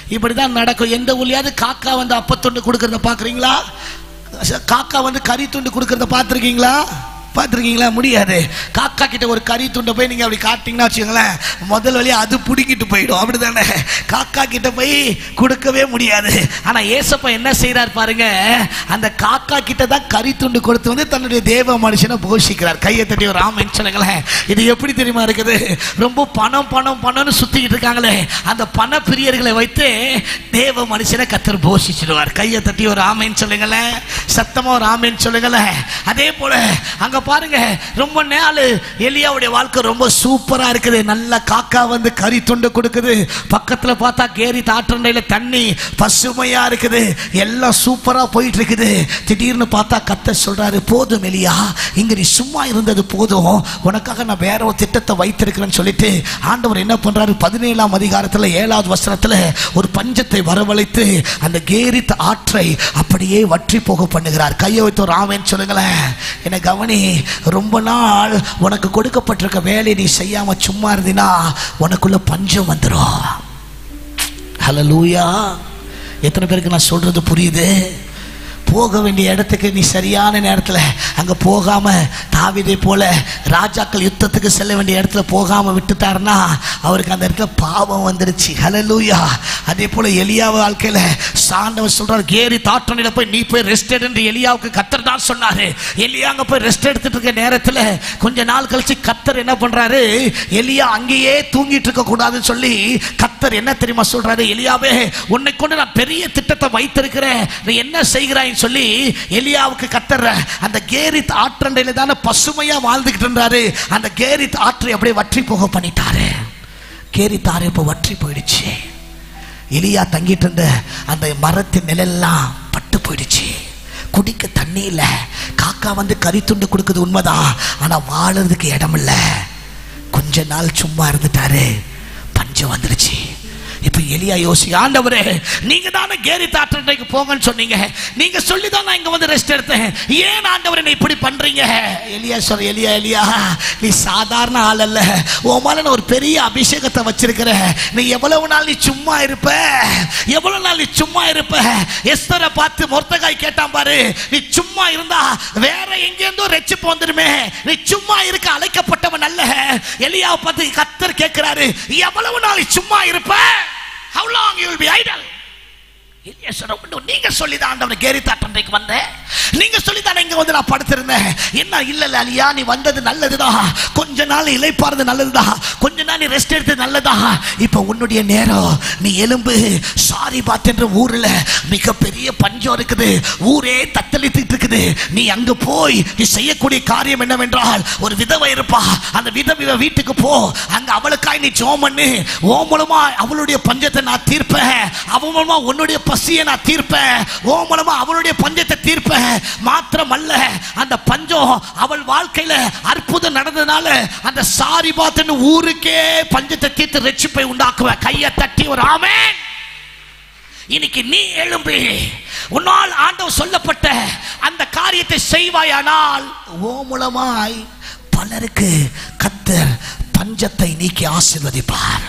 இப்படிதான் நடக்கும் எந்த ஊர்லயாவது காக்கா வந்து அப்பத்துண்டு கொடுக்கறத பாக்குறீங்களா காக்கா வந்து கறி துண்டு கொடுக்கறத பார்த்துருக்கீங்களா பார்த்துருக்கீங்களா முடியாது காக்கா கிட்ட ஒரு கறி துண்டை போய் நீங்கள் அப்படி காட்டிங்கன்னா வச்சுக்கோங்களேன் முதல் வழியா அது பிடுங்கிட்டு போயிடும் அப்படி தானே காக்கா கிட்ட போய் கொடுக்கவே முடியாது ஆனால் ஏசப்பா என்ன செய்கிறார் பாருங்க அந்த காக்கா கிட்ட தான் கறி துண்டு கொடுத்து வந்து தன்னுடைய தேவ மனுஷனை போஷிக்கிறார் கையை தட்டி ஒரு ஆமைன்னு சொல்லுங்களேன் இது எப்படி தெரியுமா இருக்குது ரொம்ப பணம் பணம் பணம்னு சுத்திக்கிட்டு இருக்காங்களே அந்த பண பிரியர்களை வைத்து தேவ மனுஷனை கத்தர் போஷிச்சிடுவார் கையை தட்டி ஒரு ஆமைன்னு சொல்லுங்களேன் சத்தமா ஒரு ஆமைன்னு சொல்லுங்களேன் அதே போல அங்க பாருங்க ரொம்ப நாள் எலியாவுடைய வாழ்க்கை ரொம்ப சூப்பரா இருக்குது நல்ல காக்கா வந்து கறி துண்டு கொடுக்குது பக்கத்துல பார்த்தா கேரி தாற்றண்டையில தண்ணி பசுமையா இருக்குது எல்லாம் சூப்பரா போயிட்டு இருக்குது திடீர்னு பார்த்தா கத்த சொல்றாரு போதும் எலியா இங்க நீ சும்மா இருந்தது போதும் உனக்காக நான் வேற ஒரு திட்டத்தை வைத்திருக்கிறேன்னு சொல்லிட்டு ஆண்டவர் என்ன பண்றாரு பதினேழாம் அதிகாரத்துல ஏழாவது வசனத்துல ஒரு பஞ்சத்தை வரவழைத்து அந்த கேரித் ஆற்றை அப்படியே வற்றி போக பண்ணுகிறார் கையை வைத்து ஒரு ஆமேன்னு சொல்லுங்களேன் என்னை கவனி ரொம்ப நாள் உனக்கு கொடுக்கப்பட்டிருக்க வேலையை நீ செய்யாம சும்மா இருந்தினா உனக்குள்ள பஞ்சம் வந்துடும் ஹலலூயா எத்தனை பேருக்கு நான் சொல்றது புரியுது போக வேண்டிய இடத்துக்கு நீ சரியான நேரத்தில் அங்கே போகாம தாவிதை போல ராஜாக்கள் யுத்தத்துக்கு செல்ல வேண்டிய இடத்துல போகாம விட்டுட்டாருன்னா அவருக்கு அந்த இடத்துல பாவம் வந்துருச்சு ஹலலூயா அதே போல எலியா வாழ்க்கையில் சாண்டவர் சொல்றாரு கேரி தாற்றனில போய் நீ போய் ரெஸ்ட் என்று எலியாவுக்கு கத்தர் தான் சொன்னாரு எலியா அங்கே போய் ரெஸ்ட் எடுத்துட்டு இருக்க நேரத்தில் கொஞ்ச நாள் கழிச்சு கத்தர் என்ன பண்றாரு எலியா அங்கேயே தூங்கிட்டு இருக்க கூடாதுன்னு சொல்லி கத்தர் என்ன தெரியுமா சொல்றாரு எலியாவே உன்னை கொண்டு நான் பெரிய திட்டத்தை வைத்திருக்கிறேன் நீ என்ன செய்கிறாய் சொல்லி எலியாவுக்கு கத்தர் அந்த கேரித் ஆற்றண்டையில தானே பசுமையா வாழ்ந்துகிட்டு இருந்தாரு அந்த கேரித் ஆற்றை அப்படியே வற்றி போக பண்ணிட்டாரு கேரித் ஆறு இப்போ வற்றி போயிடுச்சு எலியா தங்கிட்டு இருந்த அந்த மரத்தின் நிழல்லாம் பட்டு போயிடுச்சு குடிக்க தண்ணி இல்லை காக்கா வந்து கறி துண்டு கொடுக்குது உண்மைதான் ஆனா வாழறதுக்கு இடம் இல்லை கொஞ்ச நாள் சும்மா இருந்துட்டாரு பஞ்சம் வந்துருச்சு இப்ப எலியா யோசி ஆண்டவரே நீங்க தானே கேரி தாற்றண்டைக்கு போங்கன்னு சொன்னீங்க நீங்க சொல்லி தான் நான் இங்க வந்து ரெஸ்ட் எடுத்தேன் ஏன் ஆண்டவரே நீ இப்படி பண்றீங்க எலியா சொல்ற எலியா எலியா நீ சாதாரண ஆள் அல்ல உன் மேல நான் ஒரு பெரிய அபிஷேகத்தை வச்சிருக்கிற நீ எவ்வளவு நாள் நீ சும்மா இருப்ப எவ்வளவு நாள் நீ சும்மா இருப்ப எஸ்தரை பார்த்து மொர்த்தகாய் கேட்டான் பாரு நீ சும்மா இருந்தா வேற எங்கேருந்தோ ரெச்சிப்பு வந்துருமே நீ சும்மா இருக்க அழைக்கப்பட்டவன் அல்ல எலியாவை பார்த்து கத்தர் கேட்கிறாரு எவ்வளவு நாள் நீ சும்மா இருப்ப how long you will be idle எலியா சொல்ற, "உண்டு, நீங்க சொல்லி தான் ஆண்டவர் கேரி தாட்டன்றைக்கு வந்தேன் நீங்க சொல்லி தானே இங்க வந்து நான் படுத்திருந்தேன் என்ன இல்ல இல்ல அலியா நீ வந்தது நல்லதுதான் கொஞ்ச நாள் இலைப்பாறது நல்லதுதான் கொஞ்ச நாள் நீ ரெஸ்ட் எடுத்தது நல்லதுதான் இப்ப உன்னுடைய நேரம் நீ எலும்பு சாரி பாத்துன்ற ஊர்ல மிகப்பெரிய பஞ்சம் இருக்குது ஊரே தத்தளித்துட்டு இருக்குது நீ அங்க போய் நீ செய்யக்கூடிய காரியம் என்னவென்றால் ஒரு விதவை இருப்பா அந்த விதவை வீட்டுக்கு போ அங்க அவளுக்காய் நீ ஜோம் பண்ணு ஓ மூலமா அவளுடைய பஞ்சத்தை நான் தீர்ப்பேன் அவன் மூலமா உன்னுடைய பசியை நான் தீர்ப்பேன் ஓ மூலமா அவளுடைய பஞ்சத்தை தீர்ப்பேன் மாத்திரமல்ல அந்த பஞ்சம் அவள் வாழ்க்கையில அற்புதம் நடந்ததுனால அந்த சாரி பாத்துன்னு ஊருக்கே பஞ்சத்தை தீர்த்து ரெச்சிப்பை உண்டாக்குவேன் கையை தட்டி ஒரு ஆமென் இன்னைக்கு நீ எழும்பி உன்னால் ஆண்டவர் சொல்லப்பட்ட அந்த காரியத்தை செய்வாயானால் ஓ மூலமாய் பலருக்கு கத்தர் பஞ்சத்தை நீக்கி ஆசீர்வதிப்பார்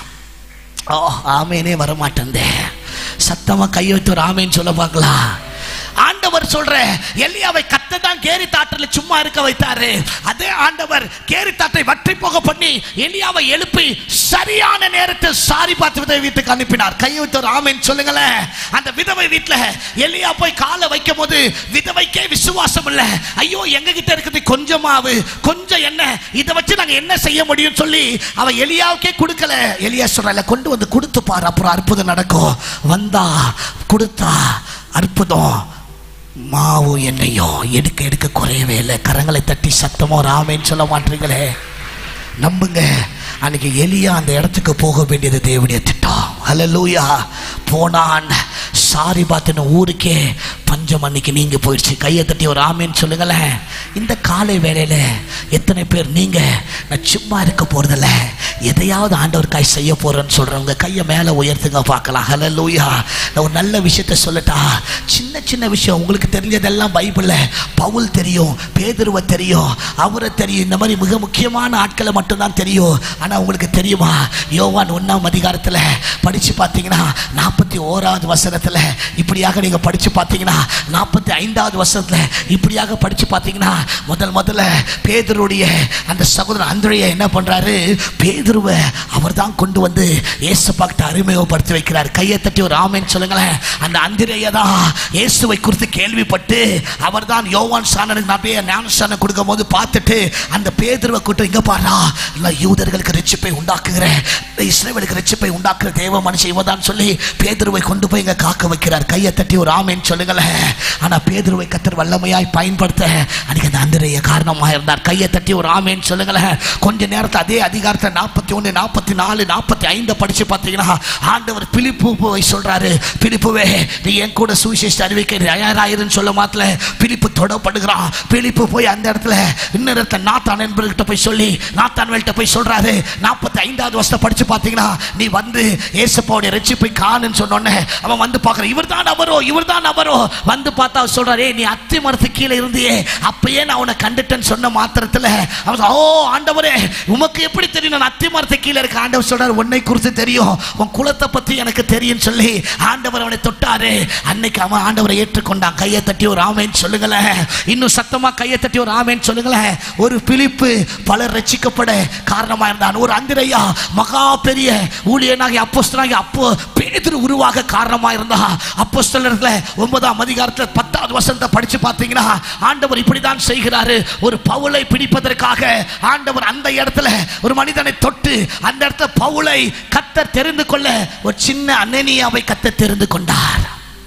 ஓ ஆமேனே வரமாட்டேந்தே சத்தமா கையை வைத்து ஒரு ஆமேன்னு சொல்ல பார்க்கலாம் ஆண்டவர் சொல்ற எலியாவை கத்த தான் கேரி தாட்டில் சும்மா இருக்க வைத்தாரு அதே ஆண்டவர் கேரி தாட்டை வற்றி போக பண்ணி எலியாவை எழுப்பி சரியான நேரத்தில் சாரி பார்த்து விதவை வீட்டுக்கு அனுப்பினார் கையை வைத்து ஒரு ஆமேன்னு சொல்லுங்களேன் அந்த விதவை வீட்டுல எலியா போய் காலை வைக்கும் போது விதவைக்கே விசுவாசம் இல்ல ஐயோ எங்க கிட்ட இருக்குது கொஞ்சமாவு கொஞ்சம் என்ன இதை வச்சு நாங்க என்ன செய்ய முடியும் சொல்லி அவ எலியாவுக்கே கொடுக்கல எலியா சொல்றல கொண்டு வந்து கொடுத்து பாரு அப்புறம் அற்புதம் நடக்கும் வந்தா கொடுத்தா அற்புதம் மாவு எண்ணெயும் எடுக்க எடுக்க குறையவே இல்லை கரங்களை தட்டி சத்தமோ ராமேன்னு சொல்ல மாட்டீங்களே நம்புங்க அன்னைக்கு எலியா அந்த இடத்துக்கு போக வேண்டியது தேவனுடைய திட்டம் ஹalleluya போனான் சாரி பார்த்துன்னு ஊருக்கே பஞ்சம் அன்னைக்கு நீங்க போயிடுச்சு கையை தட்டி ஒரு ஆமேன்னு சொல்லுங்களேன் இந்த காலை வேளையில எத்தனை பேர் நீங்க நான் சும்மா இருக்க போறதில்ல எதையாவது ஆண்டவர் காய் செய்ய போறேன்னு சொல்றவங்க கையை மேல உயர்த்துங்க பார்க்கலாம் ஹலோ லூயா நான் ஒரு நல்ல விஷயத்த சொல்லட்டா சின்ன சின்ன விஷயம் உங்களுக்கு தெரிஞ்சதெல்லாம் பைபிள்ல பவுல் தெரியும் பேதுருவை தெரியும் அவரை தெரியும் இந்த மாதிரி மிக முக்கியமான ஆட்களை மட்டும்தான் தெரியும் ஆனா உங்களுக்கு தெரியுமா யோவான் ஒண்ணாம் அதிகாரத்துல படிச்சு பார்த்தீங்கன்னா நாற்பத்தி ஓராவது வசனத்துல இப்படியாக நீங்க படிச்சு பார்த்தீங்கன்னா நாற்பத்தி ஐந்தாவது வசனத்துல இப்படியாக படிச்சு பார்த்தீங்கன்னா முதல் முதல்ல பேதருடைய அந்த சகோதரன் அந்திரைய என்ன பண்றாரு பேதுருவை அவர் தான் கொண்டு வந்து இயேசுப்பா கிட்ட அறிமுகப்படுத்தி வைக்கிறார் கையை தட்டி ஒரு ஆமேன்னு சொல்லுங்களேன் அந்த அந்திரைய தான் இயேசுவை குறித்து கேள்விப்பட்டு அவர் தான் யோவான் சாணனுக்கு நபிய ஞானஸ்தானம் கொடுக்கும் போது பார்த்துட்டு அந்த பேதுருவை கூட்டம் இங்க பாரா இல்லை யூதர்களுக்கு ரட்சிப்பை உண்டாக்குகிற இந்த இஸ்ரேலுக்கு ரட்சிப்பை உண்டாக்குற தேவ மனுஷன் இவதான் சொல்லி பேதுருவை கொண்டு போய் இங்க காக்க வைக்கிறார் கையை தட்டி ஒரு ஆமேன்னு சொல்லுங்களேன் ஆனா பேதுருவை கத்தர் வல்லமையாய் பயன்படுத்த அன்னைக்கு அந்த அந்திரைய காரணமாக இருந்தார் கையை தட்டி ஒரு ஆமேன்னு சொல்லுங்களேன் கொஞ்ச நேரத்தில் அதே அதிகாரத்தை நாற்பத்தி ஒன்று நாற்பத்தி நாலு நாற்பத்தி ஐந்து படிச்சு பார்த்தீங்கன்னா ஆண்டவர் பிலிப்பு போய் சொல்றாரு பிலிப்புவே நீ என் கூட சுவிசேஷ அறிவிக்க தயாராயிருன்னு சொல்ல மாத்தல பிலிப்பு தொடப்படுகிறான் பிலிப்பு போய் அந்த இடத்துல இன்னொரு இடத்துல நாத்தான் என்பவர்கிட்ட போய் சொல்லி நாத்தான்வேல்கிட்ட போய் சொல்றாரு நாற்பத்தி ஐந்தாவது வருஷத்தை படிச்சு பார்த்தீங்கன்னா நீ வந்து ஏசப்பாவுடைய ரட்சிப்பை காணுன்னு சொன்னோன்னே அவன் வந்து பார்க்குறான் இவர் தான் அவரோ இவர் தான் அவரோ வந்து பார்த்தா அவர் சொல்றாரு "ஏய், நீ அத்தி மரத்து கீழே இருந்தியே அப்பயே நான் உன்னை கண்டுட்டேன்னு சொன்ன மாத்திரத்துல அவன் சொல்றான், ஓ ஆண்டவரே உமக்கு எப்படி தெரியும் நான் அத்தி மரத்து கீழே இருக்க ஆண்டவர் சொல்றாரு உன்னை குறித்து தெரியும் உன் குலத்தை பத்தி எனக்கு தெரியும் சொல்லி ஆண்டவர் அவனை தொட்டாரு அன்னைக்கு அவன் ஆண்டவரை ஏற்றுக்கொண்டான் கையை தட்டி ஒரு ஆமைன்னு சொல்லுங்களேன் இன்னும் சத்தமா கையை தட்டி ஒரு ஆமைன்னு சொல்லுங்களேன் ஒரு பிலிப்பு பலர் ரட்சிக்கப்பட காரணமா இருந்தான் ஒரு அந்திரையா மகா பெரிய ஊழியனாகி அப்போஸ்தலனாகி அப்போ பேதுரு உருவாக காரணமா இருந்தா அப்போஸ்தலர்ல ஒன்பதாம் அதிகாரத்துல பத்தாவது வசனத்தை படிச்சு பார்த்தீங்கன்னா ஆண்டவர் இப்படிதான் செய்கிறாரு ஒரு பவுலை பிடிப்பதற்காக ஆண்டவர் அந்த இடத்துல ஒரு மனிதனை தொட்டு அந்த இடத்துல பவுலை கத்தர் தெரிந்து கொள்ள ஒரு சின்ன அனனியாவை கத்தர் தெரிந்து கொண்டார்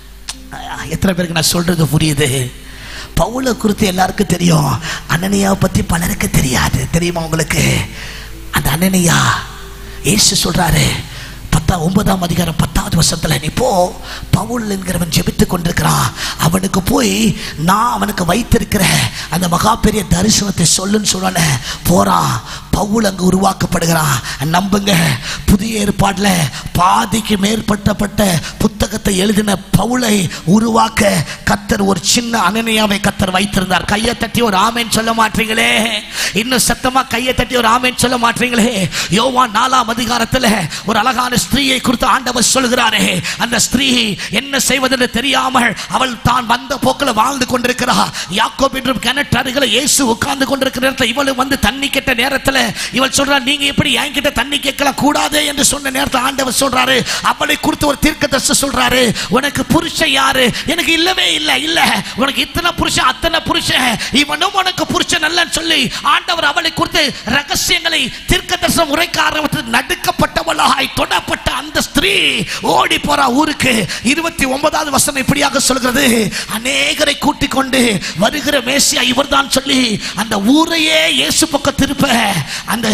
எத்தனை பேருக்கு நான் சொல்றது புரியுது பவுலை குறித்து எல்லாருக்கும் தெரியும் அனனியாவை பத்தி பலருக்கு தெரியாது தெரியுமா உங்களுக்கு அந்த அனனியா இயேசு சொல்றாரு பத்தா ஒன்பதாம் அதிகாரம் பத்தாவது வருஷத்துல நீ போ பவுல் என்கிறவன் ஜெபித்து கொண்டிருக்கிறான் அவனுக்கு போய் நான் அவனுக்கு வைத்திருக்கிற அந்த மகா பெரிய தரிசனத்தை சொல்லுன்னு சொன்ன போறான் பவுல் அங்கு உருவாக்கப்படுகிறான் நம்புங்க புதிய ஏற்பாடுல பாதிக்கு மேற்பட்டப்பட்ட புத்தகத்தை எழுதின பவுலை உருவாக்க கத்தர் ஒரு சின்ன அனனியாவை கத்தர் வைத்திருந்தார் கையை தட்டி ஒரு ஆமேன்னு சொல்ல மாட்டீங்களே இன்னும் சத்தமா கையை தட்டி ஒரு ஆமேன்னு சொல்ல மாட்டீங்களே யோவான் நாலாம் அதிகாரத்துல ஒரு அழகான ஸ்திரீயை குறித்து ஆண்டவர் சொல்கிறாரே அந்த ஸ்திரீ என்ன செய்வதென்று தெரியாமல் அவள் தான் வந்த போக்கில் வாழ்ந்து கொண்டிருக்கிறார் யாக்கோப் என்றும் கிணற்று அருகில இயேசு உட்கார்ந்து கொண்டிருக்கிற நேரத்தில் இவளு வந்து தண்ணி கேட்ட நேரத்தில் இவள் சொல்றா நீங்க எப்படி என்கிட்ட தண்ணி கேட்கலாம் கூடாது என்று சொன்ன நேரத்தில் ஆண்டவர் சொல்றாரு அவளை குறித்து ஒரு தீர்க்கதரிசி சொல்றாரு உனக்கு புருஷன் யாரு எனக்கு இல்லவே இல்லை இல்ல உனக்கு இத்தனை புருஷன் அத்தனை புருஷன் இவனும் உனக்கு புருஷன் அல்லன்னு சொல்லி ஆண்டவர் அவளை குறித்து ரகசியங்களை தீர்க்கதரிசனம் உரைக்க ஆரம்பித்து நடுக்கப்பட்டவளாய் தொடப்பட்ட அந்த ஸ்திரீ ஓடி போறா ஊருக்கு இருபத்தி ஒன்பதாவது வசனம் இப்படியாக சொல்கிறது அநேகரை கூட்டிக் கொண்டு வருகிற மேசியா இவர்தான் சொல்லி அந்த ஊரையே இயேசு பக்கம் திருப்ப அந்த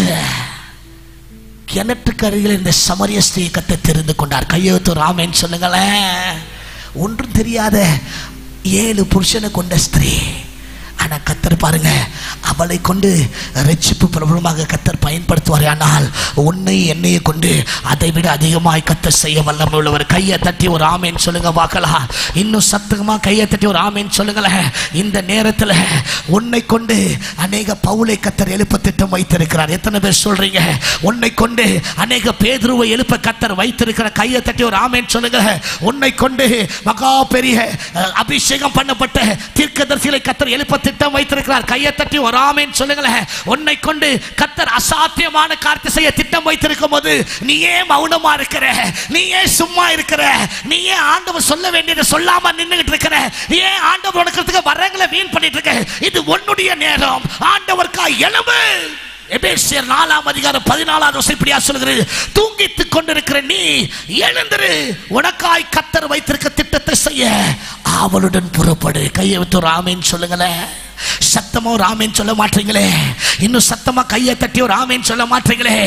கிணற்றுக்கு அருகில் இந்த சமரிய ஸ்திரீயை கத்த தெரிந்து கொண்டார் கையெழுத்து ராமேன்னு சொல்லுங்களேன் ஒன்றும் தெரியாத ஏழு புருஷனை கொண்ட ஸ்திரீ ஆனா கத்தர் பாருங்க அவளை கொண்டு ரட்சிப்பு பிரபலமாக கத்தர் பயன்படுத்துவார் ஆனால் உன்னை என்னையை கொண்டு அதை விட அதிகமாய் கத்தர் செய்ய வல்லமை உள்ளவர் கையை தட்டி ஒரு ஆமேன்னு சொல்லுங்க பார்க்கலாம் இன்னும் சத்தமா கையை தட்டி ஒரு ஆமேன்னு சொல்லுங்களேன் இந்த நேரத்தில் உன்னை கொண்டு அநேக பவுலை கத்தர் எழுப்ப திட்டம் வைத்திருக்கிறார் எத்தனை பேர் சொல்றீங்க உன்னை கொண்டு அநேக பேதுருவை எழுப்ப கத்தர் வைத்திருக்கிற கையை தட்டி ஒரு ஆமேன்னு சொல்லுங்க உன்னை கொண்டு மகா பெரிய அஹ், அபிஷேகம் பண்ணப்பட்ட தீர்க்கதரிசிகளை கத்தர் எழுப்ப திட்டம் வைத்திருக்கிறார் கையை தட்டி ஒரு ஆமேன்னு சொல்லுங்களேன் உன்னை கொண்டு கத்தர் அசாத்தியமான காரியத்தை செய்ய திட்டம் வைத்திருக்கும் போது நீ ஏன் மௌனமா இருக்கிற நீ ஏன் சும்மா இருக்கிற நீ ஏன் ஆண்டவர் சொல்ல வேண்டியதை சொல்லாம நின்னுகிட்டு இருக்கிற ஏன் ஆண்டவர் உனக்கு வரங்களை வீண் பண்ணிட்டு இருக்க இது உன்னுடைய நேரம் ஆண்டவருக்கா எழும்பு எபேசியர் நாலாம் அதிகாரம் பதினாலாவது வருஷம் இப்படியா சொல்கிறது தூங்கித்துக் கொண்டிருக்கிற நீ எழுந்திரு உனக்காய் கத்தர் வைத்திருக்க திட்டத்தை செய்ய ஆவலுடன் புறப்படு கையை விட்டு ஒரு ஆமேன்னு சொல்லுங்களேன் சத்தமா ஒரு ஆமேன்னு சொல்ல மாட்டீங்களே இன்னும் சத்தமா கையை தட்டி ஒரு ஆமேன்னு சொல்ல மாட்டீங்களே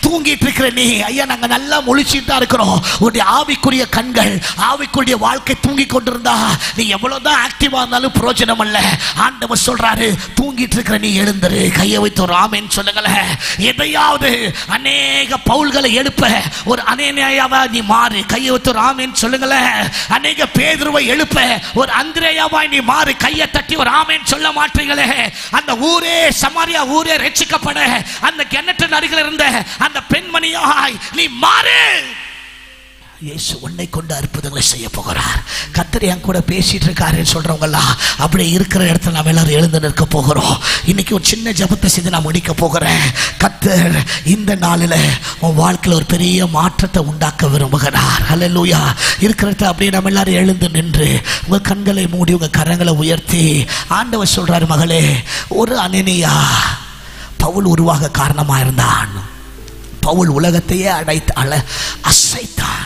தூங்கிட்டு இருக்கிற நீ ஐயா நாங்க நல்லா முழிச்சிட்டு தான் இருக்கிறோம் உன்னுடைய ஆவிக்குரிய கண்கள் ஆவிக்குரிய வாழ்க்கை தூங்கி கொண்டிருந்தா நீ எவ்வளவுதான் ஆக்டிவா இருந்தாலும் பிரயோஜனம் அல்ல ஆண்டவர் சொல்றாரு தூங்கிட்டு இருக்கிற நீ எழுந்துரு கையை வைத்து ஒரு ஆமேன்னு சொல்லுங்களேன் எதையாவது அநேக பவுல்களை எழுப்ப ஒரு அனேனையாவா நீ மாறு கையை வைத்து ஒரு ஆமேன்னு சொல்லுங்களேன் அநேக பேதுருவை எழுப்ப ஒரு அந்திரேயாவா நீ மாறு கையை தட்டி ஒரு ஆமேன்னு சொல்ல மாட்டீங்களே அந்த ஊரே சமாரியா ஊரே ரட்சிக்கப்பட அந்த கிணற்றின் அருகில் இருந்த அந்த பெண்மணியாய் நீ மாறு இயேசு உன்னை கொண்டு அற்புதங்களை செய்ய போகிறார் கத்தர் என் கூட பேசிட்டு இருக்காருன்னு சொல்றவங்கலாம் அப்படி இருக்கிற இடத்துல நம்ம எல்லாரும் எழுந்து நிற்க போகிறோம் இன்னைக்கு ஒரு சின்ன ஜெபத்தை செய்து நான் முடிக்க போகிறேன் கத்தர் இந்த நாளில் உன் வாழ்க்கையில் ஒரு பெரிய மாற்றத்தை உண்டாக்க விரும்புகிறார் ஹalleluya இருக்கிற இடத்துல அப்படியே நம்ம எல்லாரும் எழுந்து நின்று உங்க கண்களை மூடி உங்க கரங்களை உயர்த்தி ஆண்டவர் சொல்றாரு மகளே ஒரு அனனியா பவுல் உருவாக காரணமாக இருந்தான் பவுல் உலகத்தையே அடைத்து அழ அசைத்தான்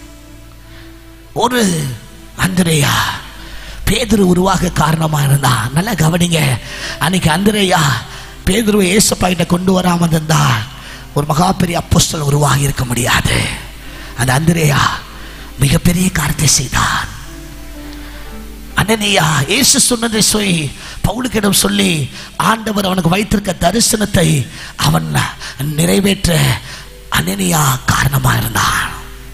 ஒரு அந்திரேயா பேதுரு உருவாக காரணமா இருந்தான் நல்லா கவனிங்க அன்னைக்கு அந்திரேயா பேதுருவை ஏசப்பா கிட்ட கொண்டு வராம இருந்தா ஒரு மகா பெரிய அப்போஸ்தலன் உருவாகி இருக்க முடியாது அந்த அந்திரேயா மிகப்பெரிய காரியத்தை செய்தான் அனனியா இயேசு சொன்னதை சொல்லி பவுலுக்கிடம் சொல்லி ஆண்டவர் அவனுக்கு வைத்திருக்க தரிசனத்தை அவன் நிறைவேற்ற அனனியா காரணமாக இருந்தான்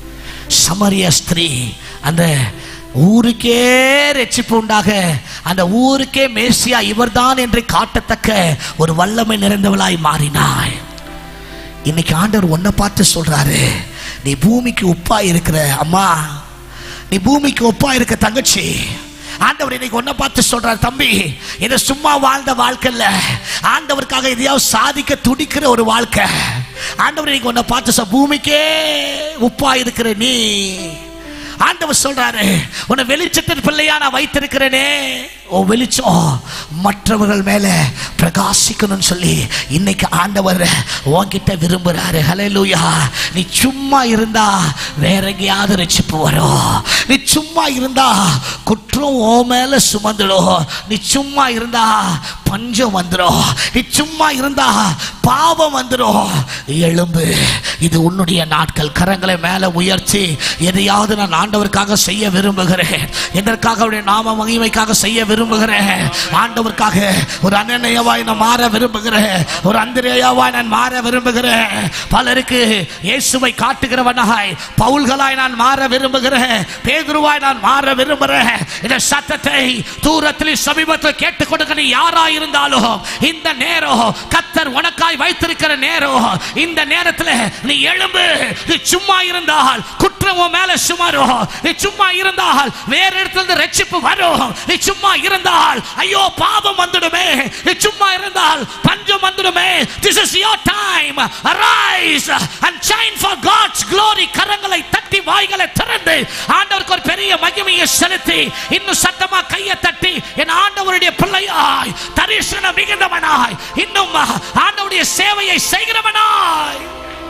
சமரிய ஸ்திரீ அந்த ஊருக்கே ரட்சிப்பு உண்டாக அந்த ஊருக்கே மேசியா இவர்தான் என்று காட்டத்தக்க ஒரு வல்லமை நிறைந்தவளாய் மாறினாய் இன்னைக்கு ஆண்டவர் உன்னை பார்த்து சொல்றாரு நீ பூமிக்கு உப்பா இருக்கிற அம்மா நீ பூமிக்கு ஒப்பா இருக்க தங்கச்சி ஆண்டவர் இன்னைக்கு ஒன்ன பார்த்து சொல்றார் தம்பி இது சும்மா வாழ்ந்த வாழ்க்கை இல்ல ஆண்டவருக்காக எதையாவது சாதிக்க துடிக்கிற ஒரு வாழ்க்கை ஆண்டவர் இன்னைக்கு ஒன்ன பார்த்து சொல் பூமிக்கே உப்பா இருக்கிற நீ ஆண்டவர் சொல்றாரு உன்னை வெளிச்சத்தின் பிள்ளையா நான் வைத்திருக்கிறேனே ஓ வெளிச்சம் மற்றவர்கள் மேல பிரகாசிக்கணும்னு சொல்லி இன்னைக்கு ஆண்டவர் உன்கிட்ட விரும்புறாரு ஹalleluya நீ சும்மா இருந்தா வேற எங்கேயாவது ரட்சிப்பு வரும் நீ சும்மா இருந்தா குற்றம் ஓ மேல சுமந்துடும் நீ சும்மா இருந்தா பஞ்சம் வந்துடும் நீ சும்மா இருந்தா பாவம் வந்துடும் எழும்பு இது உன்னுடைய நாட்கள் கரங்களை மேல உயர்த்தி எதையாவது நான் ஆண்டவருக்காக செய்ய விரும்புகிறேன் எதற்காக அவருடைய நாம மகிமைக்காக செய்ய விரும்புகிறேன் ஆண்டவருக்காக ஒரு அனநயவாய் நான் மாற விரும்புகிறேன் ஒரு அந்திரேயாவாய் நான் மாற விரும்புகிறேன் பலருக்கு இயேசுவை காட்டுகிறவனாய் பவுல்களாய் நான் மாற விரும்புகிறேன் பேதுருவாய் நான் மாற விரும்புகிறேன் இந்த சத்தத்தை தூரத்தில் சமீபத்தில் கேட்டுக்கொண்டு நீ யாராய் இருந்தாலும் இந்த நேரம் கத்தர் உனக்காய் வைத்திருக்கிற நேரம் இந்த நேரத்தில் நீ எழும்பு நீ சும்மா இருந்தால் குற்றம் உன் மேல சுமரும் நீ சும்மா இருந்தால் வேற இடத்துல இருந்து ரட்சிப்பு வரும் நீ சும்மா இருந்தால் ஐயோ பாவம் வந்துடுமே நீ சும்மா இருந்தால் பஞ்சம் வந்துடுமே this is your time arise and shine for God's glory கரங்களை தட்டி வாய்களை திறந்து ஆண்டவருக்கு ஒரு பெரிய மகிமையை செலுத்தி இன்னும் சத்தமா கையை தட்டி என் ஆண்டவருடைய பிள்ளையாய் தரிசனம் மிகுந்தவனாய் இன்னும் ஆண்டவருடைய சேவையை செய்கிறவனாய்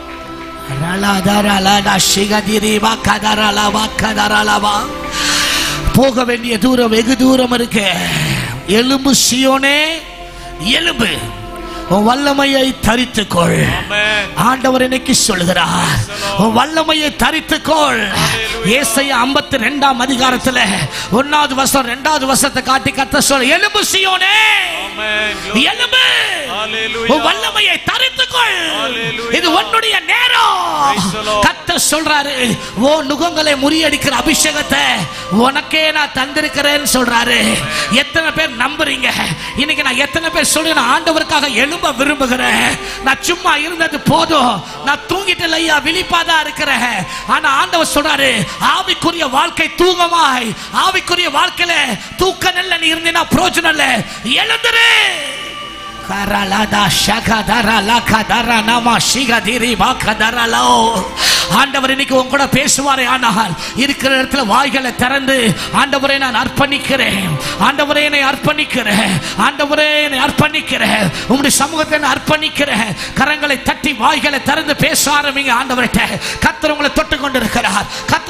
ரலதரலட சிகதிரிவா கதரலவா கதரலவா போக வேண்டிய தூரம் வெகு தூரம் இருக்கு எலும்பு சியோனே எலும்பு உன் வல்லமையை தரித்துக்கொள் ஆண்டவர் இன்னைக்கு சொல்கிறார் உன் வல்லமையை தரித்துக்கொள் ஏசையா ஐம்பத்தி ரெண்டாம் அதிகாரத்துல ஒன்னாவது வருஷம் ரெண்டாவது வருஷத்தை காட்டி கத்த சொல் எலும்பு சியோனே எலும்பு உன் வல்லமையை தரித்துக்கொள் இது உன்னுடைய நேரம் கத்த சொல்றாரு ஓ நுகங்களை முறியடிக்கிற அபிஷேகத்தை உனக்கே நான் தந்திருக்கிறேன்னு சொல்றாரு எத்தனை பேர் நம்புறீங்க இன்னைக்கு நான் எத்தனை பேர் சொல்லி நான் ஆண்டவருக்காக எழும்ப விரும்புகிறேன் நான் சும்மா இருந்தது போதும் நான் தூங்கிட்டு இல்லையா விழிப்பாதான் இருக்கிறேன் ஆனா ஆண்டவர் சொல்றாரு ஆவிக்குரிய வாழ்க்கை தூங்கமாய் ஆவிக்குரிய வாழ்க்கையில தூக்க நல்ல நீ இருந்தீங்கன்னா பிரோஜனம் இல்ல எழுந்துரு கரலதா ஷகதர லகதர நம சிகதிரி வாக்கதரலோ ஆண்டவர் இன்னைக்கு உங்க கூட பேசுவாரே ஆனால் இருக்கிற இடத்துல வாய்களை திறந்து ஆண்டவரை நான் அர்ப்பணிக்கிறேன் ஆண்டவரே என்னை அர்ப்பணிக்கிறேன் ஆண்டவரே என்னை அர்ப்பணிக்கிறேன் உங்களுடைய சமூகத்தை நான் அர்ப்பணிக்கிறேன் கரங்களை தட்டி வாய்களை திறந்து பேச ஆரம்பிங்க ஆண்டவர்கிட்ட கத்தர் உங்களை தொட்டு கொண்டு இருக்கிறார் கத்தர் உங்களை தொட்டு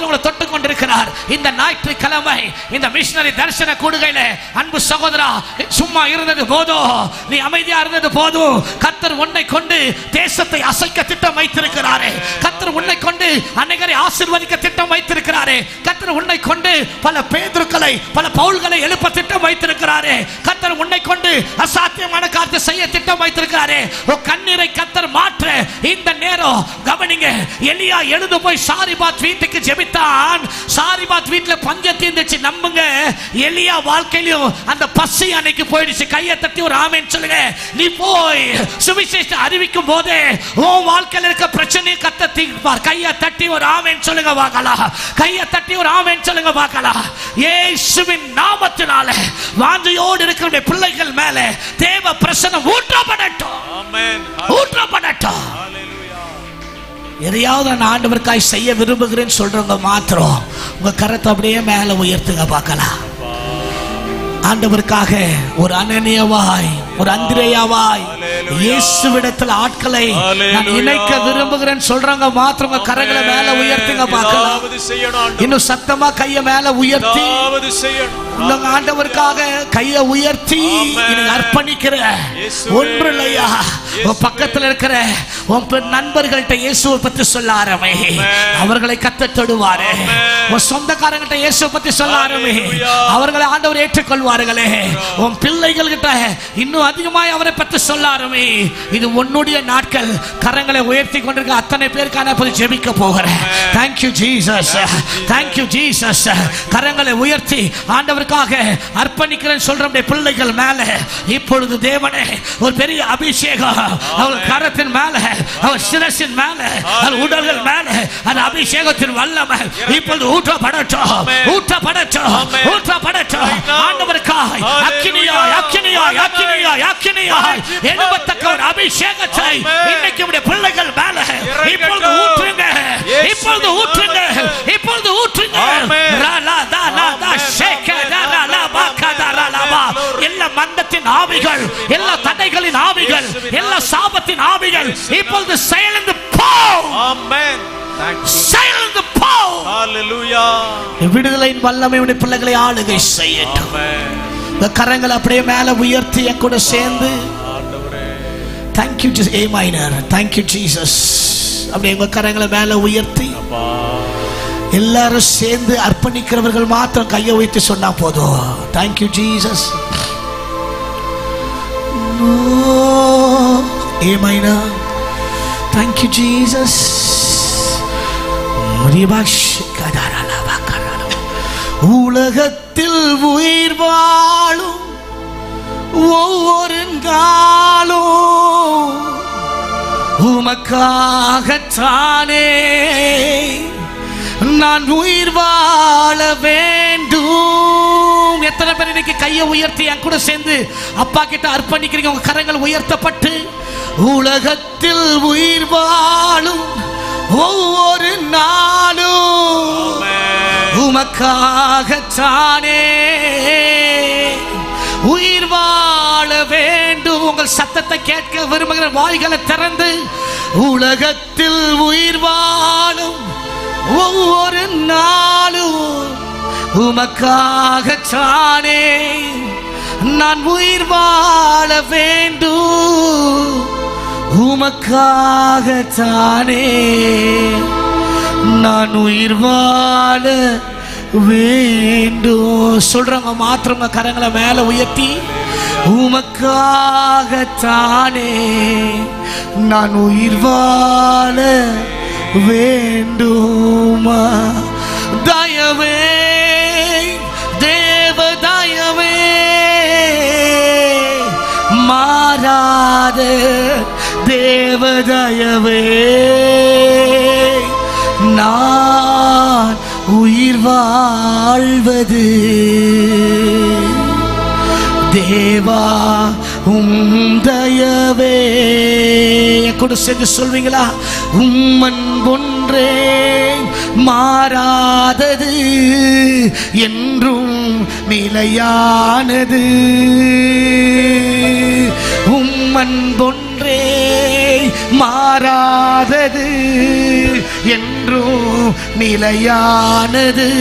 கொண்டிருக்கிறார் இந்த ஞாயிற்றுக்கிழமை இந்த மிஷனரி தரிசன கூடுகையில அன்பு சகோதரா சும்மா இருந்தது போதும் நீ அமைதியா இருந்தது போதும் கத்தர் உன்னை கொண்டு தேசத்தை அசைக்க திட்டம் வைத்திருக்கிறாரே கத்தர் உன்னை கொண்டு அநேகரை ஆசீர்வதிக்க திட்டம் வைத்திருக்கிறாரே கத்தர் உன்னை கொண்டு பல பேதுருக்களை பல பவுல்களை எழுப்ப திட்டம் வைத்திருக்கிறாரே கத்தர் உன்னை கொண்டு அசாத்தியமான காரியத்தை செய்ய திட்டம் வைத்திருக்கிறாரே உன் கண்ணீரை கத்தர் மாற்ற இந்த நேரம் கவனிங்க எலியா எழுந்து போய் சாரிபாத் வீட்டுக்கு ஜெபித்தான் சாரிபாத் வீட்டுல பஞ்சம் தீர்ந்துச்சு நம்புங்க எலியா வாழ்க்கையிலும் அந்த பசி அன்னைக்கு போயிடுச்சு கையை தட்டி ஒரு ஆமேன்னு சொல்லுங்க நீ போய் சுவிசேஷத்தை அறிவிக்கும் போதே உன் வாழ்க்கையில இருக்க பிரச்சனையை கத்த தீர்ப்பார் கையை தட்டி ஒரு ஆமேன்னு சொல்லுங்க பார்க்கலாம் கையை தட்டி ஒரு ஆமேன்னு சொல்லுங்க பார்க்கலாம் இயேசுவின் நாமத்தினால வாஞ்சையோடு இருக்கிற பிள்ளைகள் மேல தேவ பிரசனம் ஊற்றப்படட்டும் Amen. ஊற்றப்படட்டும் எதையாவது நான் ஆண்டவருக்காய் செய்ய விரும்புகிறேன்னு சொல்றவங்க மாத்திரம் உங்க கரத்தை அப்படியே மேல உயர்த்துங்க பார்க்கலாம் ஆண்டவருக்காக ஒரு அனனியவாய் ஒரு அந்திரேயாவாய் இயேசுவிடத்தில் ஆட்களை நான் இணைக்க விரும்புகிறேன்னு சொல்றவங்க மாத்திரம் உங்க கரங்களை மேல உயர்த்துங்க பார்க்கலாம் ஏதாவது செய்யணும் ஆண்டவரே. இன்னும் சத்தமா கைய மேல உயர்த்தி ஏதாவது செய்யணும் உங்க ஆண்டவருக்காக கையை உயர்த்தி ஆமென். இன்னைக்கு அர்ப்பணிக்கிற இயேசுவே. ஒன்று இல்லையா உன் பக்கத்துல இருக்கிற உன் பெண் நண்பர்கள்ட்ட இயேசுவை பத்தி சொல்ல ஆரம்பி அவர்களை கத்த தொடுவாரு உன் சொந்தக்காரங்கிட்ட இயேசுவை பத்தி சொல்ல ஆரம்பி ஹalleluya. அவர்களை ஆண்டவர் ஏற்றுக்கொள்வார்களே உன் பிள்ளைகள் கிட்ட இன்னும் அதிகமாய் அவரை பத்தி சொல்ல ஆரம்பி இது உன்னுடைய நாட்கள் கரங்களை உயர்த்தி கொண்டிருக்க அத்தனை பேருக்கான போய் ஜெபிக்க போகிறேன் தேங்க்யூ ஜீசஸ் தேங்க்யூ ஜீசஸ் கரங்களை உயர்த்தி ஆண்டவருக்காக அர்ப்பணிக்கிறேன் சொல்ற நம்முடைய பிள்ளைகள் மேல இப்பொழுது தேவனே ஒரு பெரிய அபிஷேகம் அவர் கரத்தின் மேல அவர் சிரசின் மேல அவர் உடல்கள் மேல அந்த அபிஷேகத்தின் வல்லமை இப்பொழுது ஊற்றப்படட்டும் ஊற்றப்படட்டும் ஊற்றப்படட்டும் ஆண்டவருக்காய் அக்கினியாய் அக்கினியாய் அக்கினியாய் அக்கினியாய் எழுபத்தக்க ஒரு அபிஷேகத்தை இன்னைக்கு நம்முடைய பிள்ளைகள் மேல இப்பொழுது ஊற்றுங்க இப்பொழுது ஊற்றுங்க இப்பொழுது ஊற்றுங்க ஆமென். ரா, லா, தா, லா, தா, ஷேக்க, தா, ரா, லா, பா, கா, தா, ரா, லா, பா. எல்லா மந்தத்தின் ஆவிகள் எல்லா தடைகளின் ஆவிகள் எல்லா சாபத்தின் ஆவிகள் இப்பொழுது செயலந்து போ Amen. Thank you. செயலந்து போ Hallelujah. விடுதலையின் வல்லமை உடைய பிள்ளைகளை ஆளுகை செய்யட்டும் Amen. இந்த கரங்களை அப்படியே மேல உயர்த்தி என் கூட சேர்ந்து ஆண்டவரே. Thank you Jesus A minor thank you Jesus அப்படியே உங்க கரங்களை மேல உயர்த்தி அப்பா. எல்லாரும் சேர்ந்து அர்ப்பணிக்கிறவர்கள் மாத்திரம் கையை வைத்து சொன்னா போதும் தேங்க்யூ ஜீசஸ் ஏ மைனா தேங்க்யூ ஜீசஸ் உலகத்தில் உயிர் வாழும் ஒவ்வொரு நாளும் உமக்காகத்தானே நான் உயிர் வாழ வேண்டும் எத்தனை பேர் இன்னைக்கு கையை உயர்த்தி என் கூட சேர்ந்து அப்பா கிட்ட அர்ப்பணிக்கிறீங்க உங்க கரங்கள் உயர்த்தப்பட்டு உலகத்தில் உயிர் வாழும் ஒவ்வொரு நாளும் உமக்காகத்தானே உயிர் வாழ வேண்டும் உங்கள் சத்தத்தை கேட்க விரும்புகிற வாய்களை திறந்து உலகத்தில் உயிர் வாழும் ஒவ்வொரு நாளும் உமக்காகத்தானே நான் உயிர் வாழ வேண்டும் உமக்காகத்தானே நான் உயிர் வாழ வேண்டும் சொல்றவங்க மாத்திரங்க கரங்களை மேல உயர்த்தி உமக்காகத்தானே நான் உயிர் வாழ வேண்டுமா தயவே தேவ தயவே மாறாத தேவதயவே நான் உயிர் வாழ்வது தேவா உம் தயவே என் கூட சேர்ந்து சொல்வீங்களா உம்மன் ஒன்றே மாறாதது என்றும் நிலையானது உம்மன் ஒன்றே மாறாதது என்றும் நிலையானது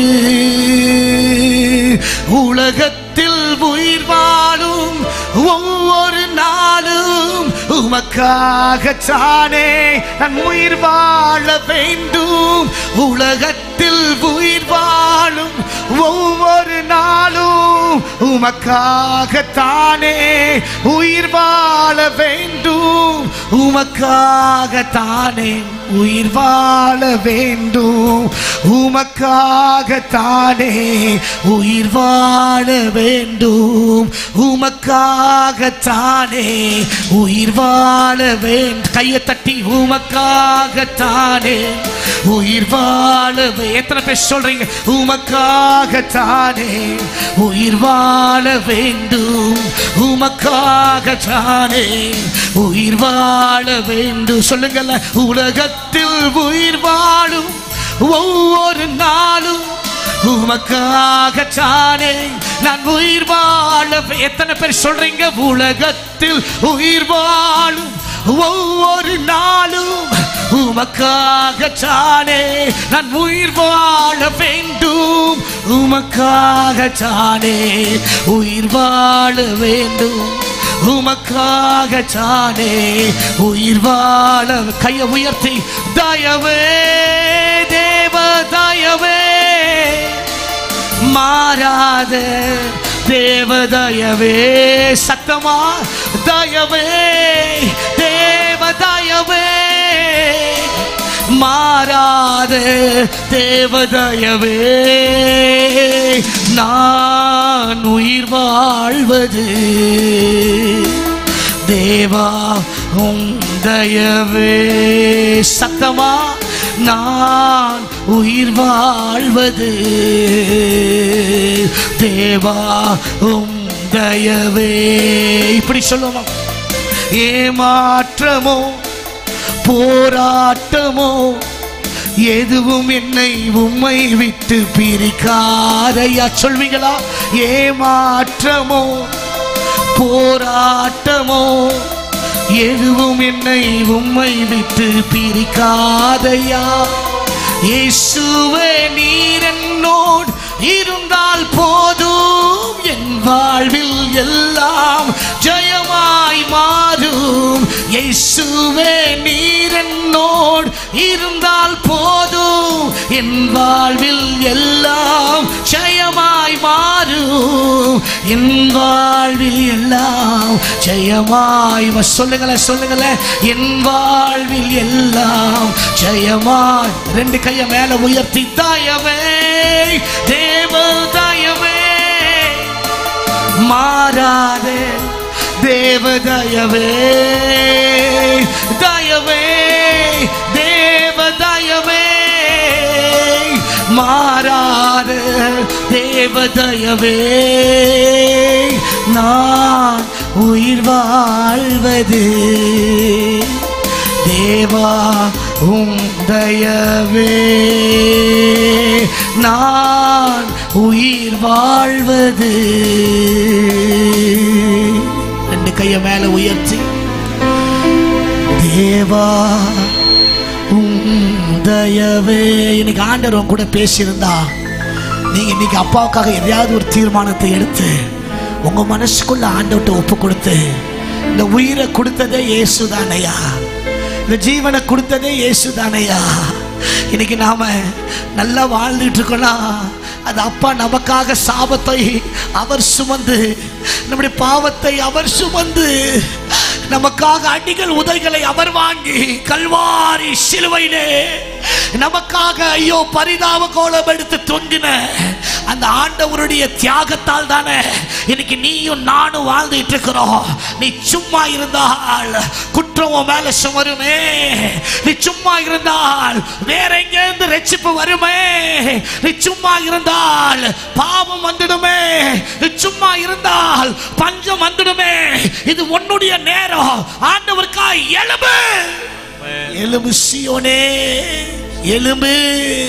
உலகத்தில் உயிர் வாழும் ஒவ்வொரு நாளும் உமக்காகத்தானே நான் உயிர் வாழ வேண்டும் உலகத்தில் உயிர் வாழும் ஒவ்வொரு நாளும் உமக்காகத்தானே உயிர் வாழ வேண்டும் உமக்காகத்தானே உயிர் வாழ வேண்டும் உமக்காகத்தானே உயிர் வாழ வேண்டும் உமக்காகத்தானே உயிர் வாழ வேண்டும் கையை தட்டி உமக்காகத்தானே உயிர் வாழ வே- எத்தனை பேர் சொல்றீங்க உமக்காகத்தானே உயிர் வாழ வேண்டும் உமக்காகத்தானே உயிர் வாழ வேண்டும் சொல்லுங்கல்ல உலகத்தில் உயிர் வாழும் ஒவ்வொரு நாளும் உமக்காகத்தானே நான் உயிர் வாழ வே- எத்தனை பேர் சொல்றீங்க உலகத்தில் உயிர் வாழும் ஒவ்வொரு நாளும் உமக்காகத்தானே நான் உயிர் வாழ வேண்டும் உமக்காகத்தானே உயிர் வாழ வேண்டும் உமக்காகத்தானே உயிர் வாழ கையை உயர்த்தி தயவே தேவ தயவே மாறாத தேவதயவே சத்தமா தயவே தேவதயவே மாறாத தேவதயவே நான் உயிர் வாழ்வது தேவா உம் தயவே சத்தமா நான் உயிர் வாழ்வது தேவா உம் தயவே இப்படி சொல்லுவோமா ஏமாற்றமோ போராட்டமோ எதுவும் என்னை உம்மை விட்டு பிரிக்காதையா சொல்வீங்களா ஏமாற்றமோ போராட்டமோ எதுவும் என்னை உம்மை விட்டு பிரிக்காதையா இயேசுவே நீர் என்னோடு இருந்தால் போதும் என் வாழ்வில் எல்லாம் ஜெயமாய் மாறும் இயேசுவே நீர் என்னோடு இருந்தால் போதும் என் வாழ்வில் எல்லாம் ஜெயமாய் மாறும் என் வாழ்வில் எல்லாம் ஜெயமாய் வ- சொல்லுங்களேன் சொல்லுங்களேன் என் வாழ்வில் எல்லாம் ஜெயமாய் ரெண்டு கைய மேல உயர்த்தி தாயவே தேவ தாயவே மாறாதே தேவதயவே தயவே தேவதயவே மாறாத தேவதயவே நான் உயிர் வாழ்வது தேவா உம் தயவே நான் உயிர் வாழ்வது ரெண்டு கைய மேல உயர்த்தி தேவா உம் தயவே இன்னைக்கு ஆண்டவர் உன் கூட பேசியிருந்தா நீங்க இன்னைக்கு அப்பாவுக்காக எதையாவது ஒரு தீர்மானத்தை எடுத்து உங்க மனசுக்குள்ள ஆண்டவர்கிட்ட ஒப்பு கொடுத்து இந்த உயிரை கொடுத்ததே இயேசுதானையா இந்த ஜீவனை கொடுத்ததே இயேசுதானையா இன்னைக்கு நாம நல்லா வாழ்ந்துட்டு இருக்கோம்னா அது அப்பா நமக்காக சாபத்தை அவர் சுமந்து நம்முடைய பாவத்தை அவர் சுமந்து நமக்காக அடிகள் உதைகளை அவர் வாங்கி கல்வாரி சிலுவையிலே நமக்காக ஐயோ பரிதாப கோலம் எடுத்து தொங்கின அந்த ஆண்டவருடைய தியாகத்தால் தானே இன்னைக்கு நீயும் நானும் வாழ்ந்துட்டு இருக்கிறோம் நீ சும்மா இருந்தால் குற்றம் உன் மேல சுமருமே நீ சும்மா இருந்தால் வேற எங்கேருந்து ரட்சிப்பு வருமே நீ சும்மா இருந்தால் பாவம் வந்துடுமே நீ சும்மா இருந்தால் பஞ்சம் வந்துடுமே இது உன்னுடைய நேரம் ஆண்டவருக்காய் எழும்பு எலும்பு சியோனே எலும்பு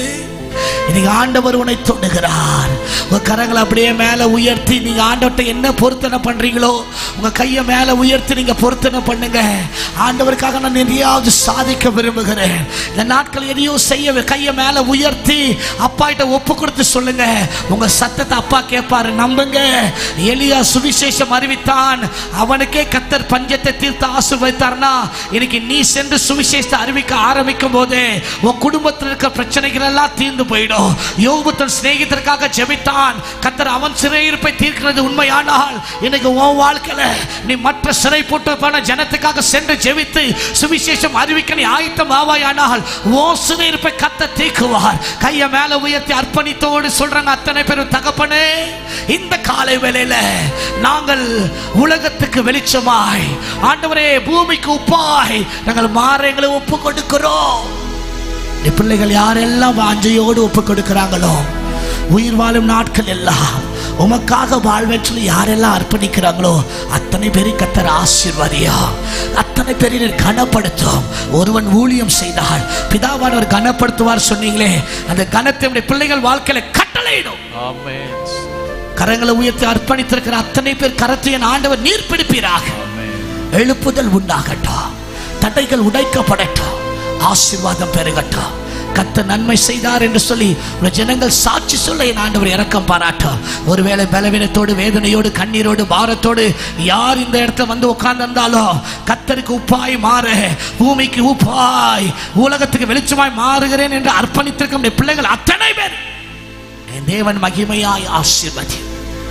இன்னைக்கு ஆண்டவர் உன்னை தொடுகிறார் உங்க கரங்களை அப்படியே மேல உயர்த்தி நீங்க ஆண்டவர்கிட்ட என்ன பொருத்தனை பண்றீங்களோ உங்க கையை மேல உயர்த்தி நீங்க பொருத்தனை பண்ணுங்க ஆண்டவருக்காக நான் எதையாவது சாதிக்க விரும்புகிறேன் இந்த நாட்கள் எதையோ செய்ய கையை மேல உயர்த்தி அப்பா கிட்ட ஒப்பு கொடுத்து சொல்லுங்க உங்க சத்தத்தை அப்பா கேட்பாரு நம்புங்க எலியா சுவிசேஷம் அறிவித்தான் அவனுக்கே கத்தர் பஞ்சத்தை தீர்த்து ஆசீர்வதித்தார்னா இன்னைக்கு நீ சென்று சுவிசேஷத்தை அறிவிக்க ஆரம்பிக்கும் போது உன் குடும்பத்தில் இருக்க பிரச்சனைகள் எல்லாம் தீர்ந்து போயிடும் யோபு தன் சிநேகிதற்காக ஜெபித்தான் கத்தர் அவன் சிறையிருப்பை தீர்க்கிறது உண்மையானால் இன்னைக்கு உன் வாழ்க்கையில நீ மற்ற சிறை போட்டு போன ஜனத்துக்காக சென்று ஜெபித்து சுவிசேஷம் அறிவிக்க நீ ஆயத்தம் ஆவாயானால் உன் சிறையிருப்பை கத்த தீக்குவார் கையை மேல உயர்த்தி அர்ப்பணித்தோடு சொல்றாங்க அத்தனை பேரும் தகப்பனே இந்த காலை வேளையில நாங்கள் உலகத்துக்கு வெளிச்சமாய் ஆண்டவரே பூமிக்கு உப்பாய் நாங்கள் மாறங்களை ஒப்பு கொடுக்கிறோம் இந்த பிள்ளைகள் யாரெல்லாம் வாஞ்சையோடு ஒப்பு கொடுக்கிறாங்களோ உயிர் வாழும் நாட்கள் எல்லாம் உமக்காக வாழ்வேன்னு சொல்லி யாரெல்லாம் அர்ப்பணிக்கிறாங்களோ அத்தனை பேரை கத்தர் ஆசீர்வாதியா அத்தனை பேரை நீர் கனப்படுத்தும் ஒருவன் ஊழியம் செய்தால் பிதாவானவர் கனப்படுத்துவார் சொன்னீங்களே அந்த கனத்தை உடைய பிள்ளைகள் வாழ்க்கையில கட்டளையிடும் Amen. கரங்களை உயர்த்தி அர்ப்பணித்திருக்கிற அத்தனை பேர் கரத்தை என் ஆண்டவர் நீர் பிடிப்பீராக Amen. எழுப்புதல் உண்டாகட்டும் தடைகள் உடைக்கப்படட்டும் ஆசீர்வாதம் பெருகட்டும் கத்த நன்மை செய்தார் என்று சொல்லி உன் ஜனங்கள் சாட்சி சொல்ல என் ஆண்டவர் இரக்கம் பாராட்டும் ஒருவேளை பலவீனத்தோடு வேதனையோடு கண்ணீரோடு பாரத்தோடு யார் இந்த இடத்துல வந்து உட்கார்ந்திருந்தாலும் கத்தருக்கு உப்பாய் மாறு பூமிக்கு உப்பாய் உலகத்துக்கு வெளிச்சமாய் மாறுகிறேன் என்று அர்ப்பணித்திருக்கும் இந்த பிள்ளைகள் அத்தனை பேர் என் தேவன் மகிமையாய் ஆசீர்வதி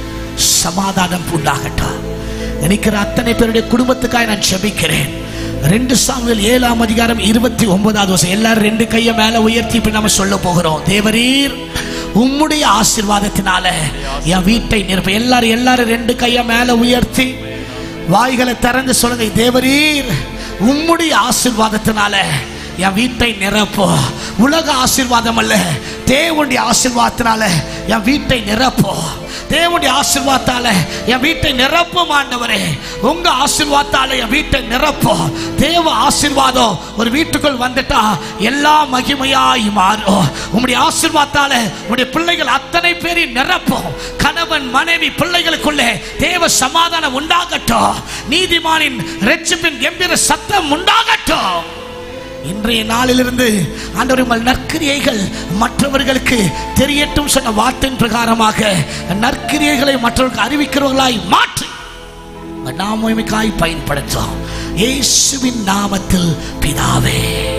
சமாதானம் உண்டாகட்டும் நினைக்கிற அத்தனை பேருடைய குடும்பத்துக்காக நான் செபிக்கிறேன் ரெண்டு சாமுவேல் ஏழாம் அதிகாரம் இருபத்தி ஒன்பதாவது வருஷம் எல்லாரும் ரெண்டு கையை மேல உயர்த்தி இப்ப நம்ம சொல்ல போகிறோம் தேவரீர் உம்முடைய ஆசீர்வாதத்தினால என் வீட்டை நிரப்ப எல்லாரும் எல்லாரும் ரெண்டு கையை மேல உயர்த்தி வாய்களை திறந்து சொல்லுங்க தேவரீர் உம்முடைய ஆசீர்வாதத்தினால என் வீட்டை நிரப்போ உலக ஆசீர்வாதம் அல்ல தேவனுடைய ஆசீர்வாதத்தினால என் வீட்டை நிரப்போ தேவனுடைய ஆசீர்வாதத்தால என் வீட்டை நிரப்பும் ஆண்டவரே உங்க ஆசீர்வாதத்தால என் வீட்டை நிரப்பும் தேவ ஆசீர்வாதம் ஒரு வீட்டுக்குள் வந்துட்டா எல்லா மகிமையாய் மாறும் உம்முடைய ஆசீர்வாதத்தால உம்முடைய பிள்ளைகள் அத்தனை பேரையும் நிரப்பும் கணவன் மனைவி பிள்ளைகளுக்குள்ளே தேவ சமாதானம் உண்டாகட்டும் நீதிமானின் ரெச்சிப்பின் கம்பீர சத்தம் உண்டாகட்டும் இன்றைய நாளிலிருந்து ஆண்டவர் உங்கள் நற்கிரியைகள் மற்றவர்களுக்கு தெரியட்டும் சொன்ன வார்த்தையின் பிரகாரமாக நற்கிரியைகளை மற்றவர்களுக்கு அறிவிக்கிறவர்களாய் மாற்றி நாமக்காய் பயன்படுத்தும் இயேசுவின் நாமத்தில் பிதாவே